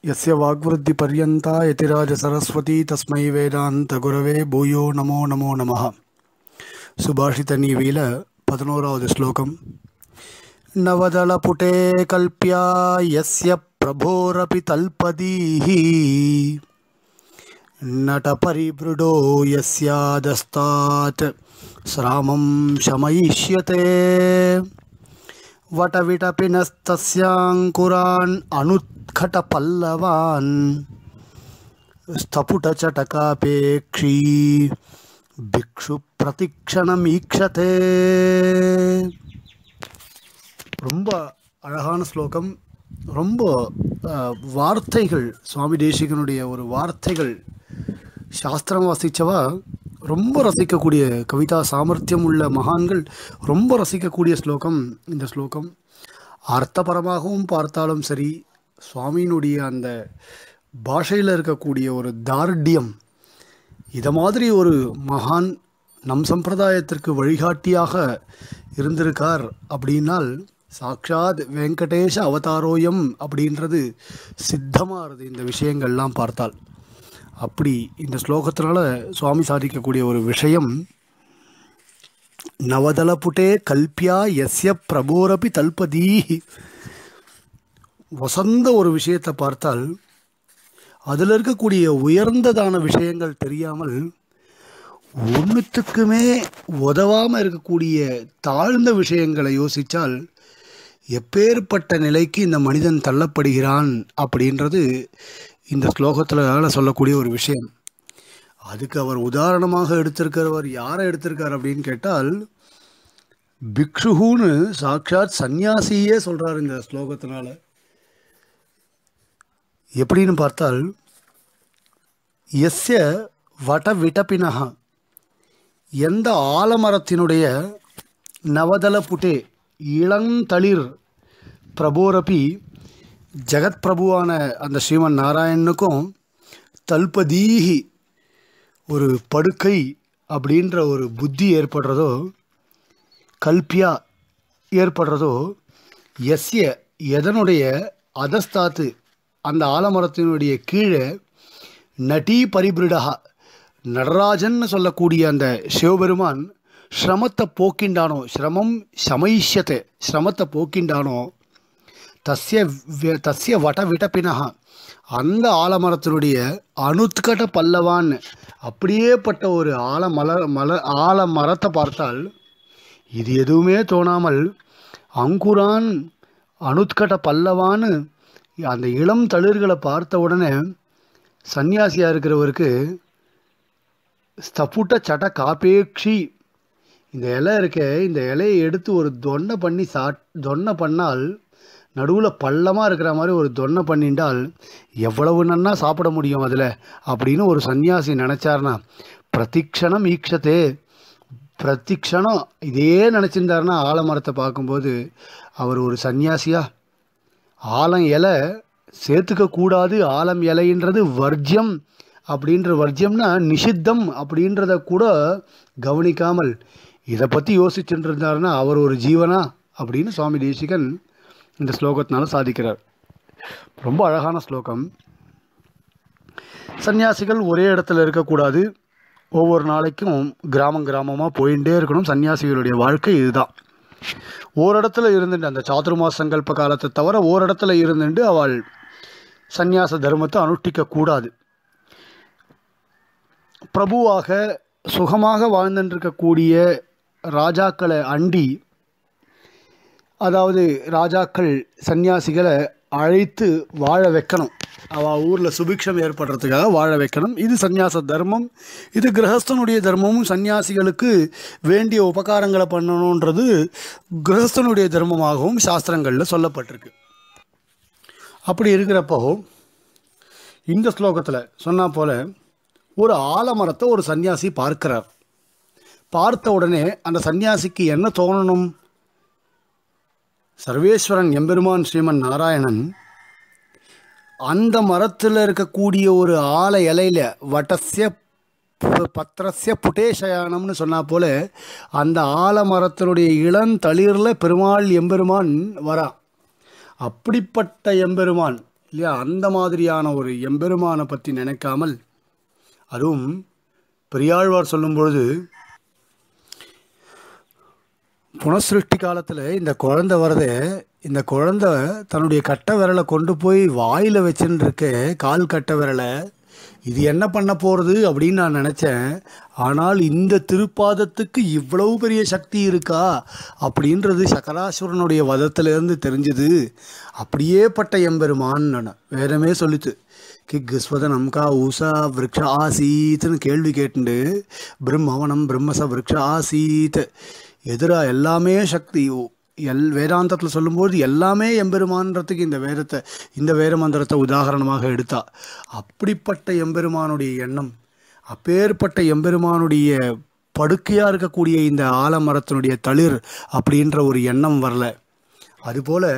यस्य वाग्वृद्धिपर्यन्ता यतिराजसरस्वती तस्मै वेदान्तगुरवे भूयो नमो नमो नमः सुभाषितनीवील பதினோராவது ஸ்லோகம் நவதளபுட்டே கல்பியா யஸ்ய பிரபோரபி தல்பதீः नटपरिवृडो यस्यादस्तात् श्रामं शमयिष्यते वटविटपिनस्तस्याङ्कुरान् अनुत्खटपल्लवान् स्थपुटचटकापेक्षी भिक्षुप्रतिक्षणमीक्षते ரொம்ப அழகான ஸ்லோகம் ரொம்ப அஹ், வார்த்தைகள் சுவாமி தேசிகனுடைய ஒரு வார்த்தைகள் சாஸ்திரம் வாசித்தவா ரொம்ப ரசிக்கக்கூடிய கவிதா சாமர்த்தியம் உள்ள மகான்கள் ரொம்ப ரசிக்கக்கூடிய ஸ்லோகம் இந்த ஸ்லோகம் அர்த்தபரமாகவும் பார்த்தாலும் சரி சுவாமியினுடைய அந்த பாஷையில் இருக்கக்கூடிய ஒரு தார்டியம் இதை மாதிரி ஒரு மகான் நம் சம்பிரதாயத்திற்கு வழிகாட்டியாக இருந்திருக்கார் அப்படின்னால் சாக்ஷாத் வெங்கடேஷ அவதாரோயம் அப்படின்றது சித்தமாகிறது இந்த விஷயங்கள்லாம் பார்த்தால் அப்படி இந்த ஸ்லோகத்தினால சுவாமி சாதிக்கக்கூடிய ஒரு விஷயம் நவதளபுட்டே கல்பியா எஸ்ய பிரபோரபி தல்பதீ வசந்த ஒரு விஷயத்தை பார்த்தால் அதில் இருக்கக்கூடிய உயர்ந்ததான விஷயங்கள் தெரியாமல் ஒன்றுத்துக்குமே உதவாமல் இருக்கக்கூடிய தாழ்ந்த விஷயங்களை யோசித்தால் எப்பேற்பட்ட நிலைக்கு இந்த மனிதன் தள்ளப்படுகிறான் அப்படின்றது இந்த ஸ்லோகத்தில் சொல்லக்கூடிய ஒரு விஷயம் அதுக்கு அவர் உதாரணமாக எடுத்திருக்கிறவர் யாரை எடுத்திருக்கார் அப்படின்னு கேட்டால் பிக்ஷுகுன்னு சாட்சாத் சந்நியாசியே சொல்கிறார் இந்த ஸ்லோகத்தினால எப்படின்னு பார்த்தால் எஸ்ய வட விட்டபினகா எந்த ஆலமரத்தினுடைய நவதல புட்டே இளந்தளிர் பிரபோரபி ஜெகத் பிரபுவான அந்த ஸ்ரீமன் நாராயணனுக்கும் தல்பதீஹி ஒரு படுக்கை அப்படின்ற ஒரு புத்தி ஏற்படுறதோ கல்பியா ஏற்படுறதோ எஸ்ய எதனுடைய அதஸ்தாத்து அந்த ஆலமரத்தினுடைய கீழே நட்டி பரிபிருடா நடராஜன் சொல்லக்கூடிய அந்த சிவபெருமான் ஸ்ரமத்தை போக்கின்றானோ சிரமம் சமைஷ்யத்தை சிரமத்தை போக்கின்றானோ தஸ்ய வி- தஸ்ய வட விட்டப்பினகா அந்த ஆலமரத்தினுடைய அனுத்கட பல்லவான் அப்படியேப்பட்ட ஒரு ஆலமல மல ஆலமரத்தை பார்த்தால் இது எதுவுமே தோணாமல் அங்குரான் அனுத்கட பல்லவான்னு அந்த இளம் தளிர்களை பார்த்த உடனே சன்னியாசியாக இருக்கிறவருக்கு ஸ்தப்புட்ட சட காப்பேக்ஷி இந்த இலை இருக்க இந்த இலையை எடுத்து ஒரு தொன்னை பண்ணி சா தொன்னை பண்ணால் நடுவில் பள்ளமாக இருக்கிற மாதிரி ஒரு தொன்னை பண்ணிண்டால் எவ்வளவு நன்னா சாப்பிட முடியும் அதில் அப்படின்னு ஒரு சன்னியாசி நினச்சார்னா பிரதிக்ஷணம் ஈக்ஷத்தே பிரதிக்ஷணம் இதே நினச்சிருந்தாருன்னா ஆலமரத்தை பார்க்கும்போது அவர் ஒரு சன்னியாசியா ஆலம் இலை சேர்த்துக்க கூடாது ஆலம் இலைன்றது வர்ஜ்யம் அப்படின்ற வர்ஜ்யம்னா நிஷித்தம் அப்படின்றத கூட கவனிக்காமல் இதை பற்றி யோசிச்சுட்டு இருந்தாருன்னா அவர் ஒரு ஜீவனா அப்படின்னு சுவாமி தேசிகன் இந்த ஸ்லோகத்தினால சாதிக்கிறார் ரொம்ப அழகான ஸ்லோகம் சன்னியாசிகள் ஒரே இடத்துல இருக்கக்கூடாது ஒவ்வொரு நாளைக்கும் கிராமம் கிராமமாக போயிட்டே இருக்கணும் சன்னியாசிகளுடைய வாழ்க்கை இதுதான் ஓரிடத்துல இருந்துட்டு அந்த சாதுர்மாச சங்கல்ப காலத்தை தவிர ஓரிடத்துல இருந்துட்டு அவள் சந்நியாச தர்மத்தை அனுஷ்டிக்க கூடாது பிரபுவாக சுகமாக வாழ்ந்துட்டு இருக்கக்கூடிய ராஜாக்களை அண்டி அதாவது ராஜாக்கள் சன்னியாசிகளை அழைத்து வாழ வைக்கணும் அவள் ஊரில் சுபிக்ஷம் ஏற்படுறதுக்காக வாழ வைக்கணும் இது சந்நியாச தர்மம் இது கிரகஸ்தனுடைய தர்மமும் சன்னியாசிகளுக்கு வேண்டிய உபகாரங்களை பண்ணணுன்றது கிரகஸ்தனுடைய தர்மமாகவும் சாஸ்திரங்களில் சொல்லப்பட்டிருக்கு அப்படி இருக்கிறப்போ இந்த ஸ்லோகத்தில் சொன்னா போல ஒரு ஆலமரத்தை ஒரு சன்னியாசி பார்க்கிறார் பார்த்த உடனே அந்த சன்னியாசிக்கு என்ன தோணணும் சர்வேஸ்வரன் எம்பெருமான் ஸ்ரீமன் நாராயணன் அந்த மரத்தில் இருக்கக்கூடிய ஒரு ஆல இலையில வட்டசிய ப- பத்திரஸ்ய புட்டேஷயானம்னு சொன்னா போல அந்த ஆலமரத்தினுடைய இளந்தளிரில் பெருமாள் எம்பெருமான் வரா அப்படிப்பட்ட எம்பெருமான் இல்லையா அந்த மாதிரியான ஒரு எம்பெருமானை பற்றி நினைக்காமல் அதுவும் பெரியாழ்வார் சொல்லும் பொழுது புனசிருஷ்டி காலத்தில் இந்த குழந்தை வரதே இந்த குழந்தை தன்னுடைய கட்டை விரலை கொண்டு போய் வாயில் வச்சுன்னு இருக்க கால் கட்டை விரலை இது என்ன பண்ண போகிறது அப்படின்னு நான் நினச்சேன் ஆனால் இந்த திருப்பாதத்துக்கு இவ்வளவு பெரிய சக்தி இருக்கா அப்படின்றது சக்கராசுரனுடைய வதத்திலேருந்து தெரிஞ்சது அப்படியே பட்ட எம்பெருமான் நான் வேதமே சொல்லித்து கிக் ஸ்வதனம் கா ஊசா விரக்ஷ ஆசீத்னு கேள்வி கேட்டுண்டு பிரம்மவனம் பிரம்மச விரக்ஷ ஆசீத் எதிரா எல்லாமே சக்தி எல் வேதாந்தத்தில் சொல்லும்போது எல்லாமே எம்பெருமான்றதுக்கு இந்த வேதத்தை இந்த வேத மந்திரத்தை உதாரணமாக எடுத்தா அப்படிப்பட்ட எம்பெருமானுடைய எண்ணம் அப்பேற்பட்ட எம்பெருமானுடைய படுக்கையாக இருக்கக்கூடிய இந்த ஆலமரத்தினுடைய தளிர் அப்படின்ற ஒரு எண்ணம் வரல அதுபோல்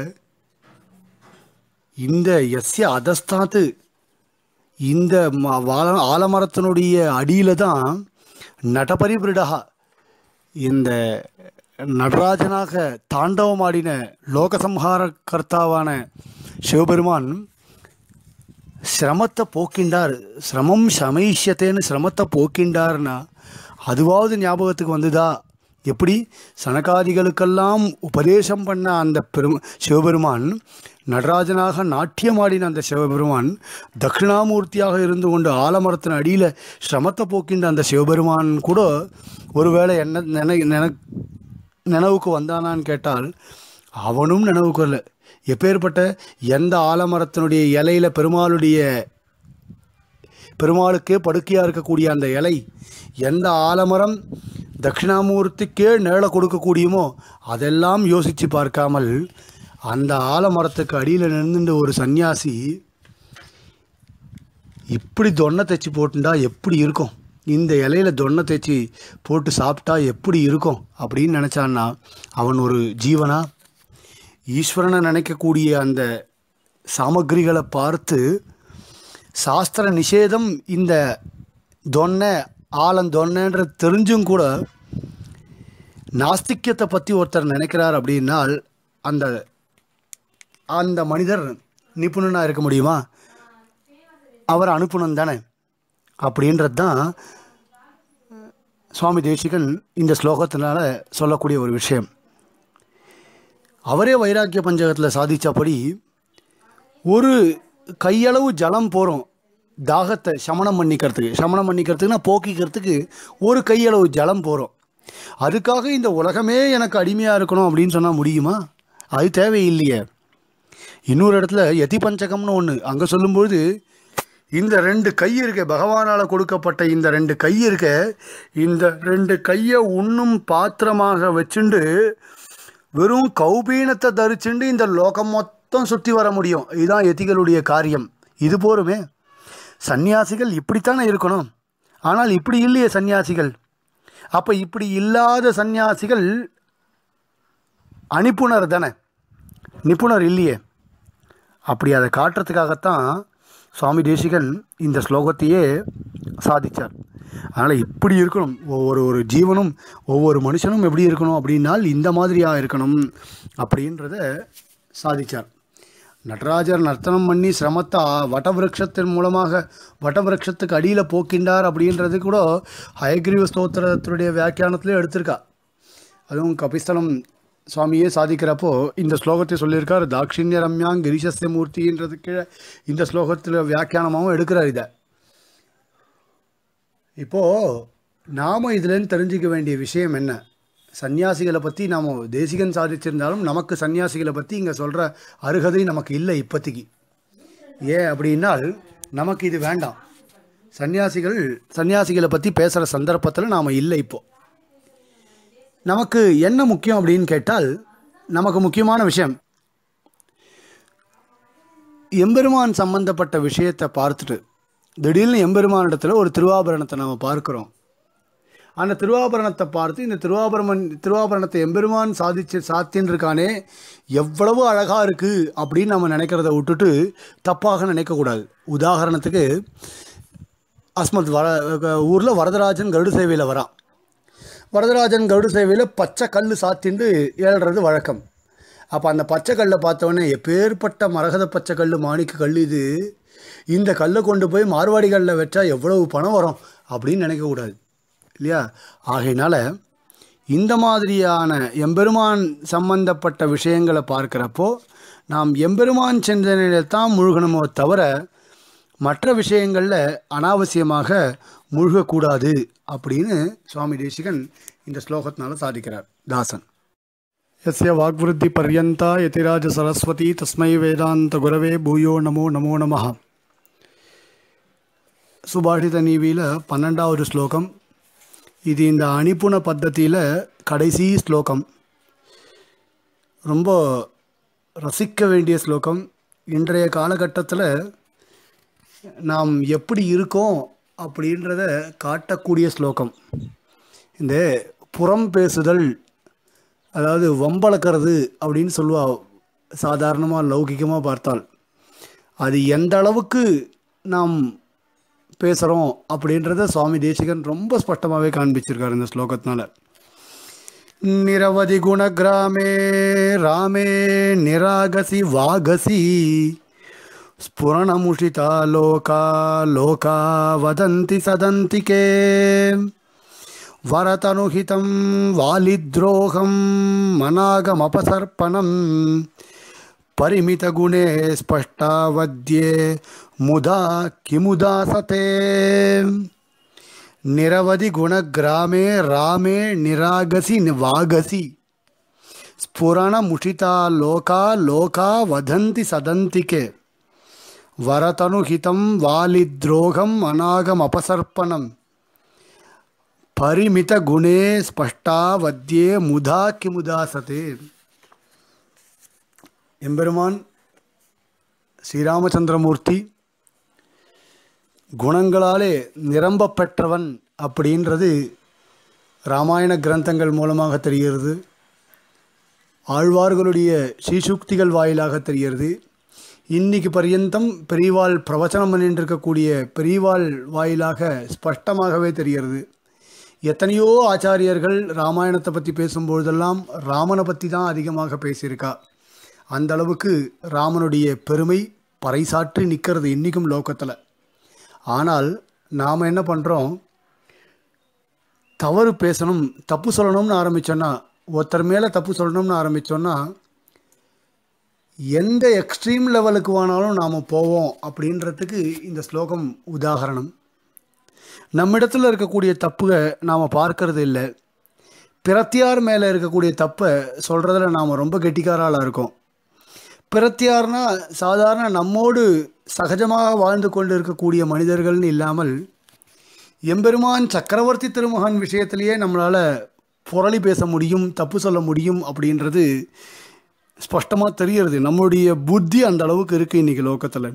இந்த எஸ்ய அதஸ்தாத்து இந்த ம- வாழ- ஆலமரத்தினுடைய அடியில தான் நடபரிபிருடா இந்த நடராஜனாக தாண்டவமாடின லோகசம்ஹார கர்த்தாவான சிவபெருமான் சிரமத்தை போக்கின்றார் சிரமம் சமைஷ்யத்தேன்னு சிரமத்தை போக்கின்றார்னா அதுவாவது ஞாபகத்துக்கு வந்துதா எப்படி சனகாதிகளுக்கெல்லாம் உபதேசம் பண்ண அந்த பெரும் சிவபெருமான் நடராஜனாக நாட்டியமாடின அந்த சிவபெருமான் தட்சிணாமூர்த்தியாக இருந்து கொண்டு ஆலமரத்தின் அடியில் சிரமத்தை போக்கின்ற அந்த சிவபெருமான் கூட ஒருவேளை என்ன நினை நினை நினைவுக்கு வந்தானான்னு கேட்டால் அவனும் நினைவுக்கு வரல எப்பேற்பட்ட எந்த ஆலமரத்தினுடைய இலையில பெருமாளுடைய பெருமாளுக்கே படுக்கையாக இருக்கக்கூடிய அந்த இலை எந்த ஆலமரம் தட்சிணாமூர்த்திக்கே நிழலை கொடுக்கக்கூடியமோ அதெல்லாம் யோசித்து பார்க்காமல் அந்த ஆலமரத்துக்கு அடியில் நின்றுட்டு ஒரு சன்னியாசி இப்படி தொன்னை தைச்சி போட்டுண்டா எப்படி இருக்கும் இந்த இலையில தொன்னை தைச்சி போட்டு சாப்பிட்டா எப்படி இருக்கும் அப்படின்னு நினச்சான்னா அவன் ஒரு ஜீவனா ஈஸ்வரனை நினைக்கக்கூடிய அந்த சாமக்கிரிகளை பார்த்து சாஸ்திர நிஷேதம் இந்த தொன்னை ஆலன் தொன்னைன்றது தெரிஞ்சும் கூட நாஸ்திக்கியத்தை பற்றி ஒருத்தர் நினைக்கிறார் அப்படின்னால் அந்த அந்த மனிதர் நிபுணனாக இருக்க முடியுமா அவர் அனுப்புனன் தானே அப்படின்றது தான் சுவாமி தேசிகன் இந்த ஸ்லோகத்தினால சொல்லக்கூடிய ஒரு விஷயம் அவரே வைராக்கிய பஞ்சகத்தில் சாதித்தபடி ஒரு கையளவு ஜலம் போகிறோம் தாகத்தை சமணம் பண்ணிக்கிறதுக்கு சமணம் பண்ணிக்கிறதுக்குன்னா போக்கிக்கிறதுக்கு ஒரு கையளவு ஜலம் போகிறோம் அதுக்காக இந்த உலகமே எனக்கு அடிமையாக இருக்கணும் அப்படின்னு சொன்னால் முடியுமா அது தேவையில்லையே இன்னொரு இடத்துல யதி பஞ்சகம்னு ஒன்று அங்கே சொல்லும்பொழுது இந்த ரெண்டு கை இருக்க பகவானால் கொடுக்கப்பட்ட இந்த ரெண்டு கை இருக்க இந்த ரெண்டு கையை உண்ணும் பாத்திரமாக வச்சுண்டு வெறும் கௌபீனத்தை தரிச்சுண்டு இந்த லோகம் மொத்தம் சுற்றி வர முடியும் இதுதான் எதிகளுடைய காரியம் இது போருமே சந்நியாசிகள் இப்படித்தானே இருக்கணும் ஆனால் இப்படி இல்லையே சந்நியாசிகள் அப்போ இப்படி இல்லாத சந்நியாசிகள் அனுப்புனர் தானே நிபுணர் இல்லையே அப்படி அதை காட்டுறதுக்காகத்தான் சுவாமி தேசிகன் இந்த ஸ்லோகத்தையே சாதித்தார் அதனால் இப்படி இருக்கணும் ஒவ்வொரு ஒரு ஜீவனும் ஒவ்வொரு மனுஷனும் எப்படி இருக்கணும் அப்படின்னால் இந்த மாதிரியாக இருக்கணும் அப்படின்றத சாதித்தார் நடராஜர் நர்த்தனம் பண்ணி சிரமத்தை வட்டவிருட்சத்தின் மூலமாக வட்டவிருட்சத்துக்கு அடியில் போக்கின்றார் அப்படின்றது கூட ஹயக்ரீவ ஸ்தோத்திரத்துடைய வியாக்கியானத்திலே எடுத்திருக்கா அதுவும் கபிஸ்தலம் சுவாமியே சாதிக்கிறப்போ இந்த ஸ்லோகத்தை சொல்லியிருக்கார் தாட்சிணிய ரம்யாங் கிரீஷஸ்ய மூர்த்தின்றது கீழே இந்த ஸ்லோகத்தில் வியாக்கியானமாகவும் எடுக்கிறார் இதை இப்போது நாம் இதுலேருந்து தெரிஞ்சுக்க வேண்டிய விஷயம் என்ன சன்னியாசிகளை பற்றி நாம் தேசிகன் சாதிச்சிருந்தாலும் நமக்கு சன்னியாசிகளை பற்றி இங்கே சொல்கிற அருகதை நமக்கு இல்லை இப்போதைக்கு ஏன் அப்படின்னால் நமக்கு இது வேண்டாம் சன்னியாசிகள் சன்னியாசிகளை பற்றி பேசுகிற சந்தர்ப்பத்தில் நாம் இல்லை இப்போது நமக்கு என்ன முக்கியம் அப்படின்னு கேட்டால் நமக்கு முக்கியமான விஷயம் எம்பெருமான் சம்பந்தப்பட்ட விஷயத்தை பார்த்துட்டு திடீர்னு எம்பெருமானிடத்தில் ஒரு திருவாபரணத்தை நம்ம பார்க்குறோம் அந்த திருவாபரணத்தை பார்த்து இந்த திருவாபரணம் திருவாபரணத்தை எம்பெருமான் சாதிச்சு சாத்தின்னு இருக்கானே எவ்வளவு அழகாக இருக்குது அப்படின்னு நம்ம நினைக்கிறத விட்டுட்டு தப்பாக நினைக்கக்கூடாது உதாரணத்துக்கு அஸ்மத் வர ஊரில் வரதராஜன் கருடு சேவையில் வரான் வரதராஜன் கருடு சேவையில் பச்சை கல் சாத்திண்டு ஏழ்றது வழக்கம் அப்போ அந்த பச்சை கல்லை பார்த்தோன்னே எப்பேற்பட்ட மரகத பச்சை கல் மாணிக்க கல் இது இந்த கல்லை கொண்டு போய் மார்வாடி கல்லில் வச்சா எவ்வளவு பணம் வரும் அப்படின்னு நினைக்கக்கூடாது இல்லையா ஆகையினால இந்த மாதிரியான எம்பெருமான் சம்பந்தப்பட்ட விஷயங்களை பார்க்குறப்போ நாம் எம்பெருமான் சிந்தனையில் தான் முழுகணுமோ தவிர மற்ற விஷயங்களில் அனாவசியமாக முழுகக்கூடாது அப்படின்னு சுவாமி தேசிகன் இந்த ஸ்லோகத்தினால சாதிக்கிறார் தாசன் यस्य वाग्वृद्धिपर्यन्ता यतिराज सरस्वती तस्मै वेदान्तगुरवे பூயோ நமோ நமோ நமः சுபாஷித நீவியில் பன்னெண்டாவது ஸ்லோகம் இது இந்த அணிப்புண பத்தத்தியில் கடைசி ஸ்லோகம் ரொம்ப ரசிக்க வேண்டிய ஸ்லோகம் இன்றைய காலகட்டத்தில் நாம் எப்படி இருக்கோம் அப்படின்றத காட்டக்கூடிய ஸ்லோகம் இந்த புறம் பேசுதல் அதாவது வம்பளக்கிறது அப்படின்னு சொல்லுவா சாதாரணமாக லௌகிகமாக பார்த்தால் அது எந்த அளவுக்கு நாம் பேசுகிறோம் அப்படின்றத சுவாமி தேசிகன் ரொம்ப ஸ்பஷ்டமாகவே காண்பிச்சிருக்காரு இந்த ஸ்லோகத்தினால நிரவதி குணகிராமே ராமே நிராகசி வாகசி ஸ்புரணமுஷிதா லோகா லோகா வதந்தி சதந்திகே वरतनुहितं वालिद्रोहं मनागमपसर्पणं परिमितगुणे स्पष्टावद्ये मुदा किमुदासते निरवधिगुणग्रामे रामे निरागसि वागसि स्फुरणमुषिता लोका लोका वदन्ति सदन्तिके वरतनुहितं वालिद्रोहम् अनागमपसर्पणम् பரிமித குணே ஸ்பஷ்டா வத்தியே முதா கிமுதாசதே எம்பெருமான் ஸ்ரீராமச்சந்திரமூர்த்தி குணங்களாலே நிரம்ப பெற்றவன் அப்படின்றது ராமாயண கிரந்தங்கள் மூலமாக தெரிகிறது ஆழ்வார்களுடைய ஸ்ரீசுக்திகள் வாயிலாக தெரிகிறது இன்னைக்கு பர்யந்தம் பெரியவாள் பிரவச்சனம் பண்ணிட்டு இருக்கக்கூடிய பெரியவாள் வாயிலாக ஸ்பஷ்டமாகவே தெரிகிறது எத்தனையோ ஆச்சாரியர்கள் ராமாயணத்தை பற்றி பேசும்பொழுதெல்லாம் ராமனை பற்றி தான் அதிகமாக பேசியிருக்கா அந்த அளவுக்கு ராமனுடைய பெருமை பறைசாற்றி நிற்கிறது இன்றைக்கும் லோக்கத்தில் ஆனால் நாம் என்ன பண்ணுறோம் தவறு பேசணும் தப்பு சொல்லணும்னு ஆரம்பித்தோன்னா ஒருத்தர் மேலே தப்பு சொல்லணும்னு ஆரம்பித்தோன்னா எந்த எக்ஸ்ட்ரீம் லெவலுக்கு வேணாலும் நாம் போவோம் அப்படின்றதுக்கு இந்த ஸ்லோகம் உதாகரணம் நம்மிடத்தில் இருக்கக்கூடிய தப்புக நாம் பார்க்கறது இல்லை பிரத்தியார் மேலே இருக்கக்கூடிய தப்பை சொல்கிறதுல நாம் ரொம்ப கெட்டிக்காராளாக இருக்கோம் பிரத்தியார்னா சாதாரண நம்மோடு சகஜமாக வாழ்ந்து கொண்டு இருக்கக்கூடிய மனிதர்கள்னு இல்லாமல் எம்பெருமான் சக்கரவர்த்தி திருமகன் விஷயத்திலேயே நம்மளால் புரளி பேச முடியும் தப்பு சொல்ல முடியும் அப்படின்றது ஸ்பஷ்டமாக தெரிகிறது நம்முடைய புத்தி அந்த அளவுக்கு இருக்குது இன்றைக்கி லோக்கத்தில்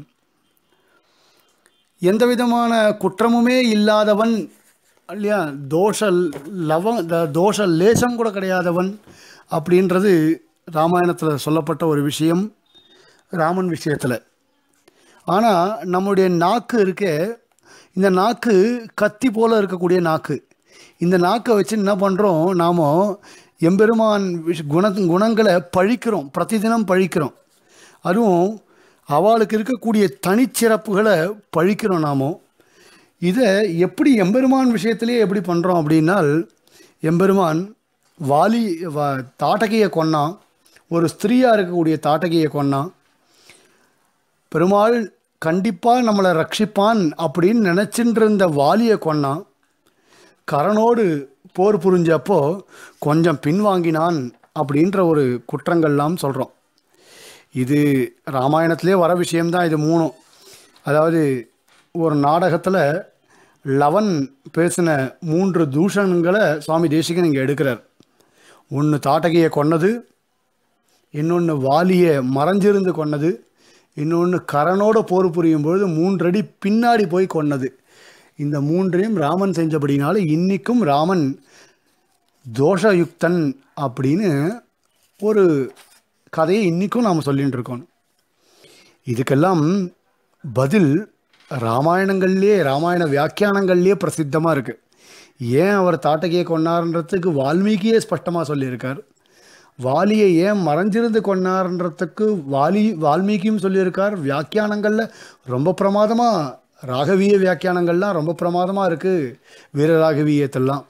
எந்த விதமான குற்றமுமே இல்லாதவன் இல்லையா தோஷ லவ த- தோஷ லேசம் கூட கிடையாதவன் அப்படின்றது ராமாயணத்தில் சொல்லப்பட்ட ஒரு விஷயம் ராமன் விஷயத்தில் ஆனால் நம்முடைய நாக்கு இருக்கே இந்த நாக்கு கத்தி போல இருக்கக்கூடிய நாக்கு இந்த நாக்கை வச்சு என்ன பண்ணுறோம் நாம் எம்பெருமான் விஷ் குண குணங்களை பழிக்கிறோம் பிரதிதினம் பழிக்கிறோம் அதுவும் அவளுக்கு இருக்கக்கூடிய தனிச்சிறப்புகளை பழிக்கிறோம் நாமோ இதை எப்படி எம்பெருமான் விஷயத்திலே எப்படி பண்ணுறோம் அப்படின்னால் எம்பெருமான் வாலி வா தாட்டகையை கொன்னான் ஒரு ஸ்திரீயாக இருக்கக்கூடிய தாட்டகையை கொன்னான் பெருமாள் கண்டிப்பாக நம்மளை ரட்சிப்பான் அப்படின்னு நினச்சிட்டு இருந்த வாலியை கொன்னான் கரனோடு போர் புரிஞ்சப்போ கொஞ்சம் பின்வாங்கினான் அப்படின்ற ஒரு குற்றங்கள்லாம் சொல்கிறோம் இது ராமாயணத்திலே வர விஷயம்தான் இது மூணும் அதாவது ஒரு நாடகத்தில் லவன் பேசின மூன்று தூஷணங்களை சுவாமி தேசிகன் இங்கே எடுக்கிறார் ஒன்று தாட்டகையை கொன்னது இன்னொன்று வாலியை மறைஞ்சிருந்து கொன்னது இன்னொன்று கரனோட போர் புரியும் பொழுது மூன்றடி பின்னாடி போய் கொன்னது இந்த மூன்றையும் ராமன் செஞ்சபடினால இன்னிக்கும் ராமன் தோஷயுக்தன் அப்படின்னு ஒரு கதையை இன்றைக்கும் நாம் சொல்லிட்டு இருக்கோம் இதுக்கெல்லாம் பதில் ராமாயணங்கள்லேயே ராமாயண வியாக்கியானங்கள்லேயே பிரசித்தமாக இருக்குது ஏன் அவர் தாட்டகையை கொண்டாருன்றதுக்கு வால்மீகியே ஸ்பஷ்டமாக சொல்லியிருக்கார் வாலியை ஏன் மறைஞ்சிருந்து கொண்டார்ன்றதுக்கு வாலி வால்மீகியும் சொல்லியிருக்கார் வியாக்கியானங்களில் ரொம்ப பிரமாதமாக ராகவீய வியாக்கியானங்கள்லாம் ரொம்ப பிரமாதமாக இருக்குது வீரராகவீயத்தெல்லாம்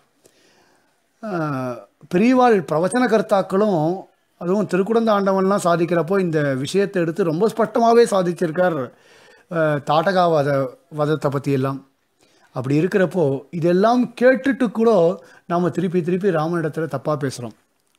ஆஹ், பெரியவாள் பிரவச்சன கர்த்தாக்களும் அதுவும் திருக்குடந்த ஆண்டவன்லாம் சாதிக்கிறப்போ இந்த விஷயத்தை எடுத்து ரொம்ப ஸ்பஷ்டமாகவே சாதிச்சிருக்கார் ஆஹ், தாட்டகா வத வதத்தை பற்றியெல்லாம் அப்படி இருக்கிறப்போ இதெல்லாம் கேட்டுட்டு கூட நாம் திருப்பி திருப்பி ராமனிடத்தில் தப்பாக பேசுகிறோம்